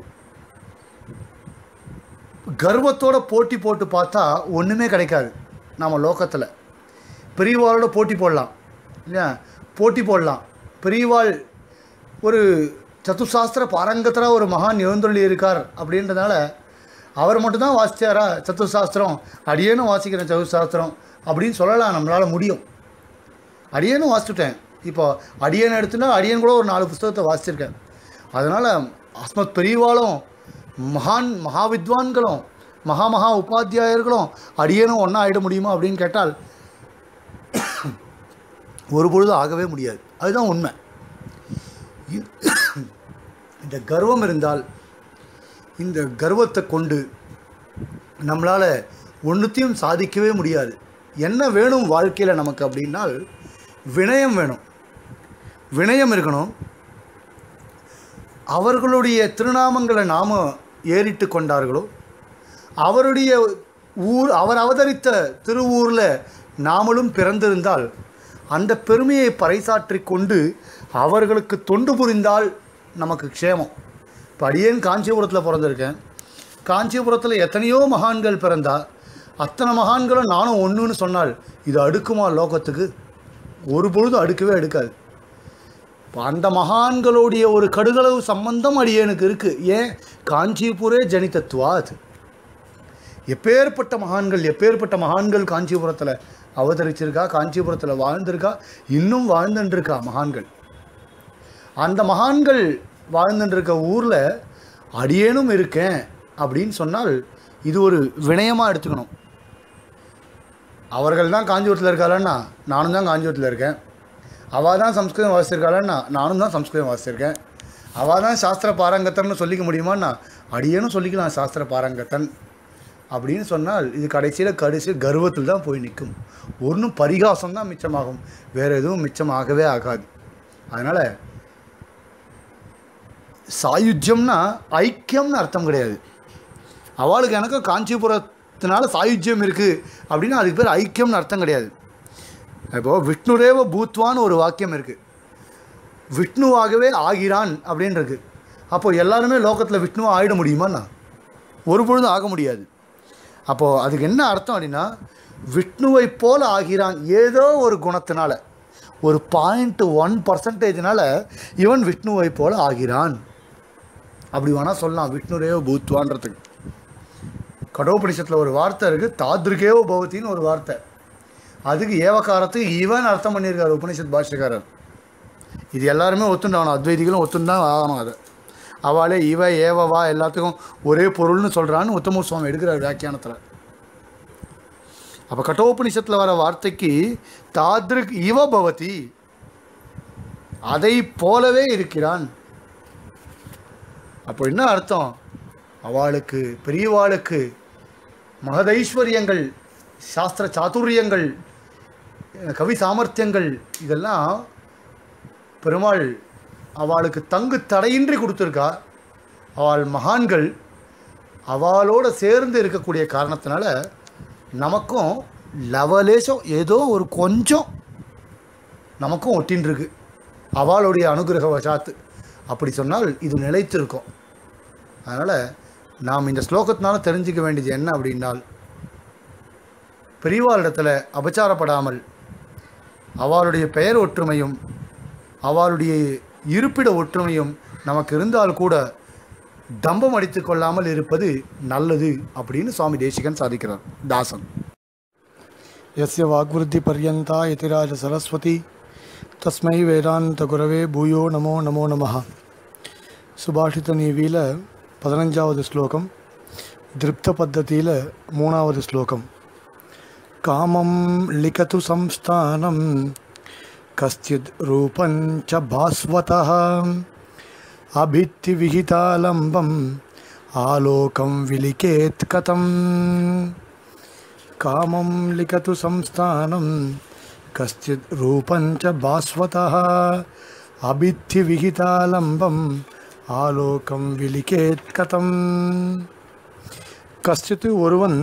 கர்வத்தோட போட்டி போட்டு பார்த்தா ஒன்றுமே கிடைக்காது நம்ம லோகத்தில் பெரியவாளோட போட்டி போடலாம் இல்லையா போட்டி போடலாம் பெரியவாள் ஒரு சத்துசாஸ்திர பாரங்கத்தில் ஒரு மகான் எழுந்தொள்ளி இருக்கார் அப்படின்றதுனால அவர் மட்டும்தான் வாசிச்சாரா சத்துசாஸ்திரம் அடியேனும் வாசிக்கிறேன் சத்துசாஸ்திரம் அப்படின்னு சொல்லலாம் நம்மளால் முடியும் அடியேனும் வாசிச்சுட்டேன் இப்போ அடியேன் எடுத்துனா அடியேன் கூட ஒரு நாலு புஸ்தகத்தை வாசிச்சிருக்கேன் அதனால் அஸ்மத் பெரியவாளும் மகான் மகாவித்வான்களும் மகா மகா உபாத்தியாயர்களும் அடியேனும் ஒன்றா ஆயிட முடியுமா அப்படின்னு கேட்டால் ஒரு பொழுது ஆகவே முடியாது அதுதான் உண்மை இ- இந்த கர்வம் இருந்தால் இந்த கர்வத்தை கொண்டு நம்மளால் ஒன்றுத்தையும் சாதிக்கவே முடியாது என்ன வேணும் வாழ்க்கையில் நமக்கு அப்படின்னால் வினயம் வேணும் வினயம் இருக்கணும் அவர்களுடைய திருநாமங்களை நாம ஏறிட்டு கொண்டார்களோ அவருடைய ஊர் அவர் அவதரித்த திருவூரில் நாமளும் பிறந்திருந்தால் அந்த பெருமையை பறைசாற்றி கொண்டு அவர்களுக்கு தொண்டு புரிந்தால் நமக்கு க்ஷேமம் இப்போ அடியேன் காஞ்சிபுரத்தில் பிறந்திருக்கேன் காஞ்சிபுரத்தில் எத்தனையோ மகான்கள் பிறந்தா அத்தனை மகான்களும் நானும் ஒன்றுன்னு சொன்னால் இது அடுக்குமா லோகத்துக்கு ஒரு பொழுதும் அடுக்கவே அடுக்காது இப்போ அந்த மகான்களுடைய ஒரு கடுகளவு சம்பந்தம் அடியேனுக்கு இருக்குது ஏன் காஞ்சிபுரே ஜனிதத்துவாத் எப்பேற்பட்ட மகான்கள் எப்பேற்பட்ட மகான்கள் காஞ்சிபுரத்தில் அவதரிச்சிருக்கா காஞ்சிபுரத்தில் வாழ்ந்திருக்கா இன்னும் வாழ்ந்துட்டுருக்கா மகான்கள் அந்த மகான்கள் வாழ்ந்துட்டுருக்க ஊரில் அடியேனும் இருக்கேன் அப்படின்னு சொன்னால் இது ஒரு வினயமாக எடுத்துக்கணும் அவர்கள் தான் காஞ்சிபுரத்தில் இருக்காளன்னா நானும் தான் காஞ்சிபுரத்தில் இருக்கேன் அவள் தான் சம்ஸ்கிருதம் வாசிச்சிருக்காளன்னா நானும் தான் சம்ஸ்கிருதம் வாசிச்சிருக்கேன் அவள் தான் சாஸ்திர பாரங்கத்தன்னு சொல்லிக்க முடியுமான்னா அடியேனும் சொல்லிக்கலாம் சாஸ்திர பாரங்கத்தன் அப்படின்னு சொன்னால் இது கடைசியில் கடைசி கர்வத்தில் தான் போய் நிற்கும் ஒன்றும் பரிகாசம் தான் மிச்சமாகும் வேறு எதுவும் மிச்சமாகவே ஆகாது அதனால் சாயுஜ்யம்னா ஐக்கியம்னு அர்த்தம் கிடையாது அவளுக்கு எனக்கு காஞ்சிபுரத்தினால சாயுஜ்யம் இருக்குது அப்படின்னா அதுக்கு பேர் ஐக்கியம்னு அர்த்தம் கிடையாது இப்போது விஷ்ணுரேவ பூத்வான்னு ஒரு வாக்கியம் இருக்குது விஷ்ணுவாகவே ஆகிறான் அப்படின்னு இருக்கு அப்போ எல்லாருமே லோகத்தில் விஷ்ணுவா ஆயிட முடியுமாண்ணா ஒரு பொழுதும் ஆக முடியாது அப்போது அதுக்கு என்ன அர்த்தம் அப்படின்னா விஷ்ணுவை போல ஆகிறான் ஏதோ ஒரு குணத்தினால ஒரு பாயிண்ட் ஒன் பர்சன்டேஜ்னால இவன் விஷ்ணுவை போல ஆகிறான் அப்படி வேணால் சொல்லலாம் விஷ்ணுரேவ பூத்வான்றதுக்கு கடோபனிஷத்தில் ஒரு வார்த்தை இருக்குது தாத்ருகேவ பவத்தின்னு ஒரு வார்த்தை அதுக்கு ஏவகாரத்துக்கு இவன் அர்த்தம் பண்ணியிருக்காரு உபனிஷத் பாஷ்யக்காரர் இது எல்லாருமே ஒத்துண்டாகணும் அத்வைதிகளும் ஒத்துந்தான் ஆகணும் அதை அவளே இவ ஏவவா எல்லாத்துக்கும் ஒரே பொருள்னு சொல்கிறான்னு உத்தம சுவாமி எடுக்கிறார் வியாக்கியானத்தில் அப்போ கட்டோபனிஷத்தில் வர வார்த்தைக்கு தாத்ருக் இவ பவதி அதை போலவே இருக்கிறான் அப்போ என்ன அர்த்தம் அவளுக்கு பெரியவாளுக்கு மகதைஸ்வரியங்கள் சாஸ்திர சாதுரியங்கள் கவி சாமர்த்தியங்கள் இதெல்லாம் பெருமாள் அவளுக்கு தங்கு தடையின்றி கொடுத்துருக்கா அவள் மகான்கள் அவளோட சேர்ந்து இருக்கக்கூடிய காரணத்தினால நமக்கும் லவலேசம் ஏதோ ஒரு கொஞ்சம் நமக்கும் ஒட்டின்னு இருக்கு அவளுடைய அனுகிரக வசாத்து அப்படி சொன்னால் இது நிலைத்திருக்கும் அதனால் நாம் இந்த ஸ்லோகத்தினால தெரிஞ்சுக்க வேண்டியது என்ன அப்படின்னால் பெரியவாளிடத்தில் அபச்சாரப்படாமல் அவளுடைய பெயர் ஒற்றுமையும் அவளுடைய இருப்பிட ஒற்றுமையும் நமக்கு இருந்தால் கூட தம்பம் அடித்து கொள்ளாமல் இருப்பது நல்லது அப்படின்னு சுவாமி தேசிகன் சாதிக்கிறார் தாசன் यस्य वाग्वृद्धिपर्यन्ता यतिराज सरस्वती तस्मै வேதாந்தகுரவே பூயோ நமோ நமோ நமः சுபாஷித நீவியில் பதினஞ்சாவது ஸ்லோகம் திருப்த பத்ததியில் மூணாவது ஸ்லோகம் காமம் லிகது சம்ஸ்தானம் கஸ்தித் ரூபஞ்ச பாஸ்வதः அபித்தி விகிதாலம்பம் ஆலோகம் விலிகேத் கதம் कामं लिखतु संस्थानं कश्चित् रूपं च भास्वतः अभित्थिविहितालम्बम् ஆலோகம் விலிகேத் கதம் கஷ்டித்து ஒருவன்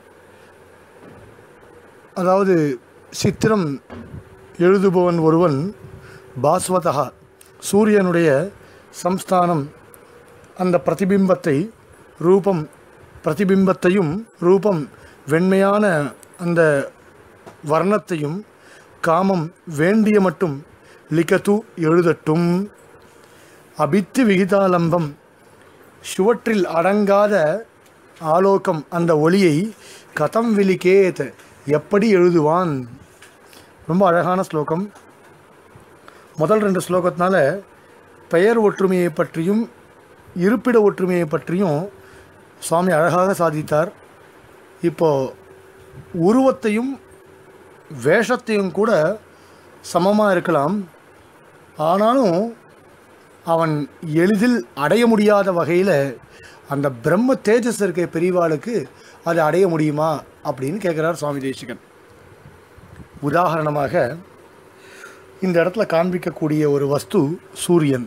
அதாவது சித்திரம் எழுதுபவன் ஒருவன் பாஸ்வதா சூரியனுடைய சம்ஸ்தானம் அந்த பிரதிபிம்பத்தை ரூபம் பிரதிபிம்பத்தையும் ரூபம் வெண்மையான அந்த வர்ணத்தையும் காமம் வேண்டிய மட்டும் லிகத்து எழுதட்டும் அபித்து விகிதாலம்பம் சுவற்றில் அடங்காத ஆலோகம் அந்த ஒளியை கதம் விலிகேத் எப்படி எழுதுவான் ரொம்ப அழகான ஸ்லோகம் முதல் ரெண்டு ஸ்லோகத்தினால பெயர் ஒற்றுமையை பற்றியும் இருப்பிட ஒற்றுமையை பற்றியும் சுவாமி அழகாக சாதித்தார் இப்போ உருவத்தையும் வேஷத்தையும் கூட சமமாக இருக்கலாம் ஆனாலும் அவன் எளிதில் அடைய முடியாத வகையில் அந்த பிரம்ம தேஜஸ் இருக்க பெரியவாளுக்கு அதை அடைய முடியுமா அப்படின்னு கேட்குறார் சுவாமி தேசிகன் உதாரணமாக இந்த இடத்துல காண்பிக்கக்கூடிய ஒரு வஸ்து சூரியன்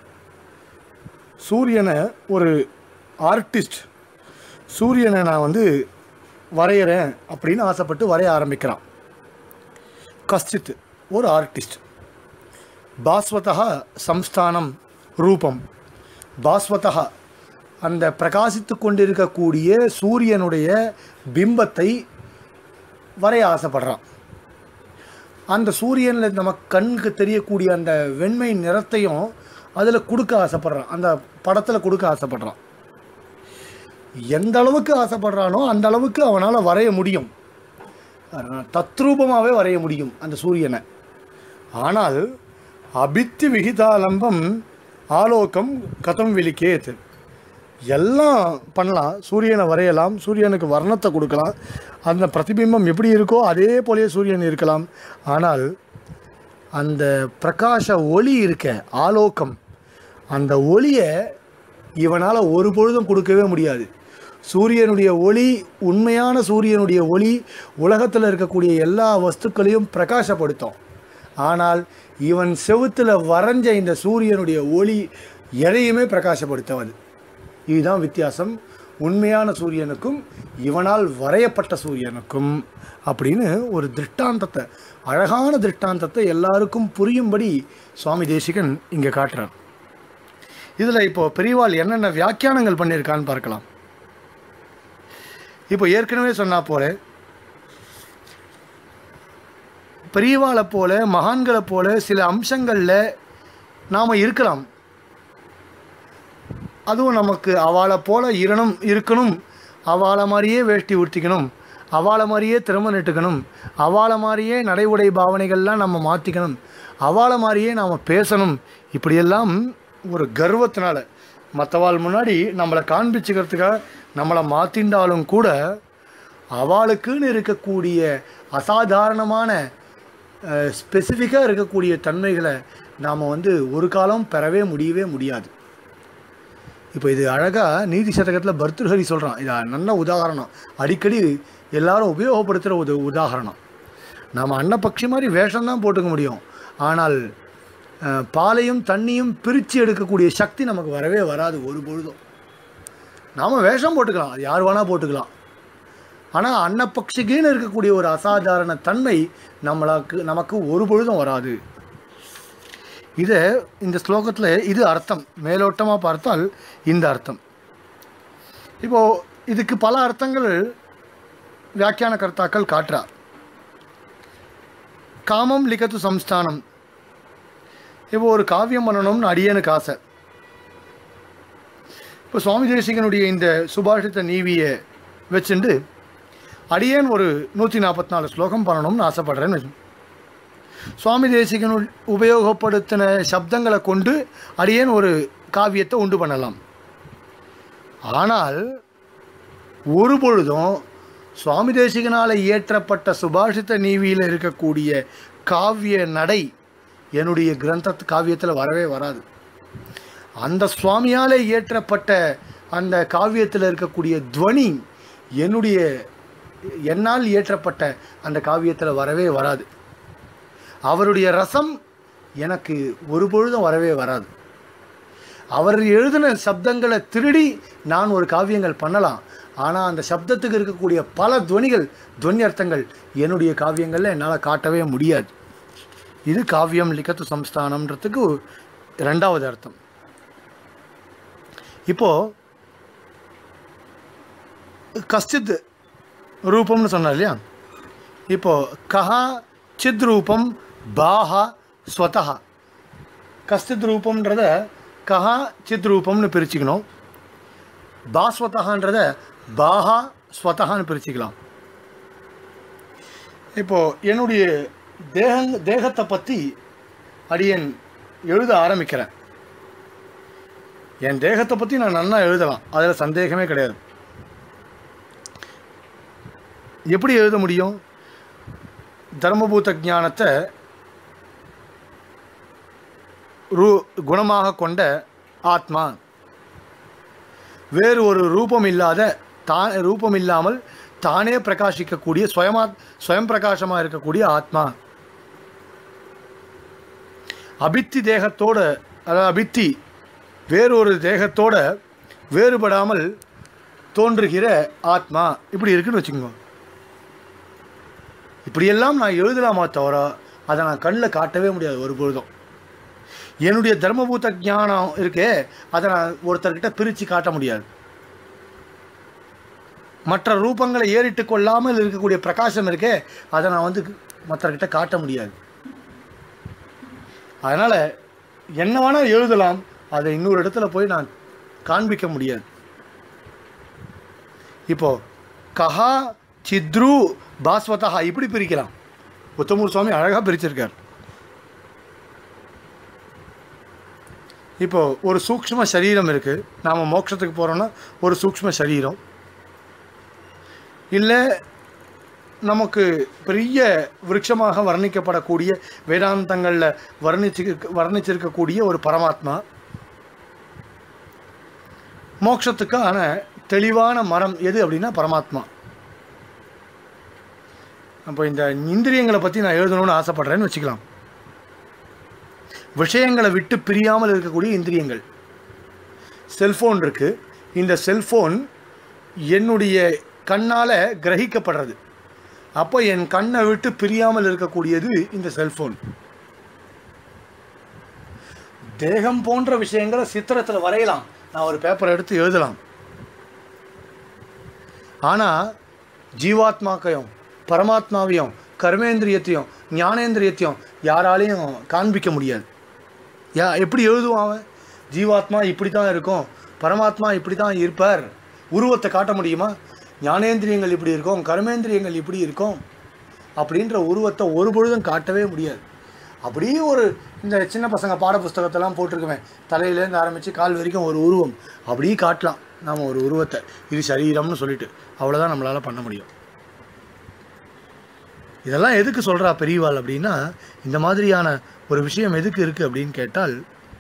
சூரியனை ஒரு ஆர்டிஸ்ட் சூரியனை நான் வந்து வரைகிறேன் அப்படின்னு ஆசைப்பட்டு வரைய ஆரம்பிக்கிறான் கஷ்டித் ஒரு ஆர்டிஸ்ட் பாஸ்வதா சம்ஸ்தானம் ரூபம் பாஸ்வதா அந்த பிரகாசித்து கொண்டிருக்கக்கூடிய சூரியனுடைய பிம்பத்தை வரைய ஆசைப்படுறான் அந்த சூரியனில் நம்ம கண்ணுக்கு தெரியக்கூடிய அந்த வெண்மை நிறத்தையும் அதில் கொடுக்க ஆசைப்படுறான் அந்த படத்தில் கொடுக்க ஆசைப்படுறான் எந்த அளவுக்கு ஆசைப்படுறானோ அந்த அளவுக்கு அவனால் வரைய முடியும் தத்ரூபமாகவே வரைய முடியும் அந்த சூரியனை ஆனால் அபித்தி விகிதாலம்பம் ஆலோகம் கதம் விலிக்கேத் எல்லாம் பண்ணலாம் சூரியனை வரையலாம் சூரியனுக்கு வர்ணத்தை கொடுக்கலாம் அந்த பிரதிபிம்பம் எப்படி இருக்கோ அதே போலயே சூரியன் இருக்கலாம் ஆனால் அந்த பிரகாச ஒளி இருக்க ஆலோகம் அந்த ஒளியை இவனால் ஒரு பொழுதும் கொடுக்கவே முடியாது சூரியனுடைய ஒளி உண்மையான சூரியனுடைய ஒளி உலகத்தில் இருக்கக்கூடிய எல்லா வஸ்துக்களையும் பிரகாசப்படுத்தும் ஆனால் இவன் செவுத்தில் வரைஞ்ச இந்த சூரியனுடைய ஒளி எதையுமே பிரகாசப்படுத்தாது இதுதான் வித்தியாசம் உண்மையான சூரியனுக்கும் இவனால் வரையப்பட்ட சூரியனுக்கும் அப்படின்னு ஒரு திருஷ்டாந்தத்தை அழகான திருஷ்டாந்தத்தை எல்லாருக்கும் புரியும்படி சுவாமி தேசிகன் இங்கே காட்டுறார் இதில் இப்போ பெரியவாள் என்னென்ன வியாக்கியானங்கள் பண்ணியிருக்கான்னு பார்க்கலாம் இப்போ ஏற்கனவே சொன்னா போல பெரியவாளை போல மகான்களை போல சில அம்சங்களில் நாம் இருக்கலாம் அதுவும் நமக்கு அவளை போல இருணும் இருக்கணும் அவளை மாதிரியே வேஷ்டி உடுத்திக்கணும் அவளை மாதிரியே திறமை நட்டுக்கணும் அவளை மாதிரியே நடை உடை பாவனைகள்லாம் நம்ம மாற்றிக்கணும் அவளை மாதிரியே நாம் பேசணும் இப்படியெல்லாம் ஒரு கர்வத்தினால மற்றவாள் முன்னாடி நம்மளை காண்பிச்சுக்கிறதுக்காக நம்மளை மாற்றிண்டாலும் கூட அவளுக்குன்னு இருக்கக்கூடிய அசாதாரணமான ஸ்பெசிஃபிக்காக இருக்கக்கூடிய தன்மைகளை நாம் வந்து ஒரு காலம் பெறவே முடியவே முடியாது இப்போ இது அழகாக நீதி சதகத்தில் பர்துஹரி சொல்கிறான் இது நல்ல உதாரணம் அடிக்கடி எல்லாரும் உபயோகப்படுத்துகிற ஒரு உதாரணம் நம்ம அன்னப்பட்சி மாதிரி வேஷம்தான் போட்டுக்க முடியும் ஆனால் அஹ், பாலையும் தண்ணியும் பிரித்து எடுக்கக்கூடிய சக்தி நமக்கு வரவே வராது ஒரு பொழுதும் நாம் வேஷம் போட்டுக்கலாம் அது யார் வேணால் போட்டுக்கலாம் ஆனால் அன்னப்பக்ஷிக்குன்னு இருக்கக்கூடிய ஒரு அசாதாரண தன்மை நம்மளுக்கு நமக்கு ஒரு பொழுதும் வராது இதை இந்த ஸ்லோகத்தில் இது அர்த்தம் மேலோட்டமாக பார்த்தால் இந்த அர்த்தம் இப்போது இதுக்கு பல அர்த்தங்கள் வியாக்கியான கர்த்தாக்கள் காட்டுறார் காமம் லிகத்து சம்ஸ்தானம் இப்போ ஒரு காவியம் பண்ணணும்னு அடியனுக்கு ஆசை இப்போ சுவாமி தேசிகனுடைய இந்த சுபாஷித்த நீவியை வச்சுண்டு அடியேன் ஒரு நூற்றி நாற்பத்தி நாலு ஸ்லோகம் பண்ணணும்னு ஆசைப்படுறேன்னு வச்சு சுவாமி தேசிகன் உபயோகப்படுத்தின சப்தங்களை கொண்டு அடியேன் ஒரு காவியத்தை உண்டு பண்ணலாம் ஆனால் ஒரு பொழுதும் சுவாமி தேசிகனால் இயற்றப்பட்ட சுபாஷித நீவியில் இருக்கக்கூடிய காவிய நடை என்னுடைய கிரந்த காவியத்தில் வரவே வராது அந்த சுவாமியால் இயற்றப்பட்ட அந்த காவியத்தில் இருக்கக்கூடிய துவனி என்னுடைய என்னால் இயற்றப்பட்ட அந்த காவியத்தில் வரவே வராது அவருடைய ரசம் எனக்கு ஒரு பொழுதும் வரவே வராது அவர் எழுதின சப்தங்களை திருடி நான் ஒரு காவியங்கள் பண்ணலாம் ஆனால் அந்த சப்தத்துக்கு இருக்கக்கூடிய பல துவனிகள் துவனி அர்த்தங்கள் என்னுடைய காவியங்களில் என்னால் காட்டவே முடியாது இது காவியம் லிக்கத்து சம்ஸ்தானம்ன்றதுக்கு ரெண்டாவது அர்த்தம் இப்போ கஸ்தித் ரூபம்னு சொன்னார் இல்லையா இப்போ கஹா சித் ரூபம் பாஹா ஸ்வதஹா கஸ்தித் ரூபம்ன்றத கஹா சித் ரூபம்னு பிரிச்சுக்கணும் பாஸ்வதகான்றத பாஹா ஸ்வதகான்னு பிரிச்சுக்கலாம் இப்போ என்னுடைய தேக தேகத்தை பற்றி அடியன் எழுத ஆரம்பிக்கிறேன் என் தேகத்தை பற்றி நான் நல்லா எழுதலாம் அதில் சந்தேகமே கிடையாது எப்படி எழுத முடியும் தர்மபூத ஞானத்தை ரூ குணமாக கொண்ட ஆத்மா வேறு ஒரு ரூபம் இல்லாத தா ரூபம் இல்லாமல் தானே பிரகாசிக்கக்கூடிய சுயமா சுயம் பிரகாசமாக இருக்கக்கூடிய ஆத்மா அபித்தி தேகத்தோட அதாவது அபித்தி வேறொரு தேகத்தோட வேறுபடாமல் தோன்றுகிற ஆத்மா இப்படி இருக்குன்னு வச்சுக்கோங்க இப்படியெல்லாம் நான் எழுதலாமா தவிர அதை நான் கண்ணில் காட்டவே முடியாது ஒரு பொழுதும் என்னுடைய தர்மபூத ஞானம் இருக்கே அதை நான் ஒருத்தர்கிட்ட பிரித்து காட்ட முடியாது மற்ற ரூபங்களை ஏறிட்டு கொள்ளாமல் இருக்கக்கூடிய பிரகாசம் இருக்கே அதை நான் வந்து மற்றவர்கிட்ட காட்ட முடியாது அதனால் என்ன வேணால் எழுதலாம் அதை இன்னொரு இடத்துல போய் நான் காண்பிக்க முடியாது இப்போ கஹா சித்ரு பாஸ்வதா இப்படி பிரிக்கலாம் உத்தமூர் சுவாமி அழகாக பிரிச்சிருக்கார் இப்போ ஒரு சூக்ஷ்ம சரீரம் இருக்குது நாம் மோட்சத்துக்கு போகிறோன்னா ஒரு சூக்ஷ்ம சரீரம் இல்லை நமக்கு பெரிய விருட்சமாக வர்ணிக்கப்படக்கூடிய வேதாந்தங்களில் வர்ணிச்சு வர்ணிச்சிருக்கக்கூடிய ஒரு பரமாத்மா மோட்சத்துக்கான தெளிவான மரம் எது அப்படின்னா பரமாத்மா அப்போ இந்த இந்திரியங்களை பற்றி நான் எழுதணும்னு ஆசைப்படுறேன்னு வச்சுக்கலாம் விஷயங்களை விட்டு பிரியாமல் இருக்கக்கூடிய இந்திரியங்கள் செல்ஃபோன் இருக்குது இந்த செல்ஃபோன் என்னுடைய கண்ணால் கிரகிக்கப்படுறது அப்போ என் கண்ணை விட்டு பிரியாமல் இருக்கக்கூடியது இந்த செல்ஃபோன் தேகம் போன்ற விஷயங்களை சித்திரத்தில் வரையலாம் நான் ஒரு பேப்பர் எடுத்து எழுதலாம் ஆனால் ஜீவாத்மாக்கையும் பரமாத்மாவையும் கர்மேந்திரியத்தையும் ஞானேந்திரியத்தையும் யாராலையும் காண்பிக்க முடியாது யா எப்படி எழுதுவான் அவன் ஜீவாத்மா இப்படி தான் இருக்கும் பரமாத்மா இப்படி தான் இருப்பார் உருவத்தை காட்ட முடியுமா ஞானேந்திரியங்கள் இப்படி இருக்கும் கர்மேந்திரியங்கள் இப்படி இருக்கும் அப்படின்ற உருவத்தை ஒரு பொழுதும் காட்டவே முடியாது அப்படியே ஒரு இந்த சின்ன பசங்க பாட புஸ்தகத்தெல்லாம் போட்டிருக்குவேன் தலையிலேருந்து ஆரம்பித்து கால் வரைக்கும் ஒரு உருவம் அப்படியே காட்டலாம் நாம் ஒரு உருவத்தை இது சரீரம்னு சொல்லிட்டு அவ்வளோதான் நம்மளால் பண்ண முடியும் இதெல்லாம் எதுக்கு சொல்கிறா பெரியவாள் அப்படின்னா இந்த மாதிரியான ஒரு விஷயம் எதுக்கு இருக்குது அப்படின்னு கேட்டால்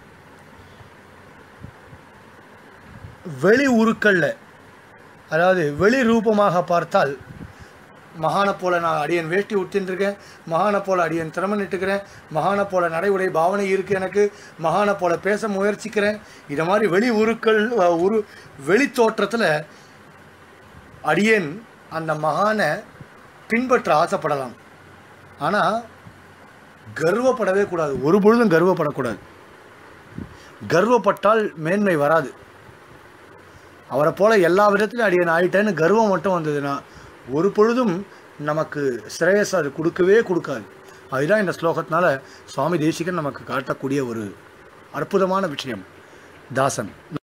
வெளி உருக்களில் அதாவது வெளி ரூபமாக பார்த்தால் மகானை போல நான் அடியன் வேஷ்டி உடுத்தின்றிருக்கேன் மகானை போல அடியன் திறமை நிட்டுக்கிறேன் மகானை போல நடை உடை பாவனை இருக்குது எனக்கு மகானை போல பேச முயற்சிக்கிறேன் இதை மாதிரி வெளி உருக்கள் அஹ், உரு வெளி தோற்றத்தில் அடியேன் அந்த மகானை பின்பற்ற ஆசைப்படலாம் ஆனால் கர்வப்படவே கூடாது ஒரு பொழுதும் கர்வப்படக்கூடாது கர்வப்பட்டால் மேன்மை வராது அவரை போல எல்லா விதத்திலும் அடியேன் ஆயிட்டேன்னு கர்வம் மட்டும் வந்ததுன்னா ஒரு பொழுதும் நமக்கு ஸ்ரேயஸ் அது கொடுக்கவே கொடுக்காது அதுதான் இந்த ஸ்லோகத்தினால சுவாமி தேசிகன் நமக்கு காட்டக்கூடிய ஒரு அற்புதமான விஷயம் தாசன்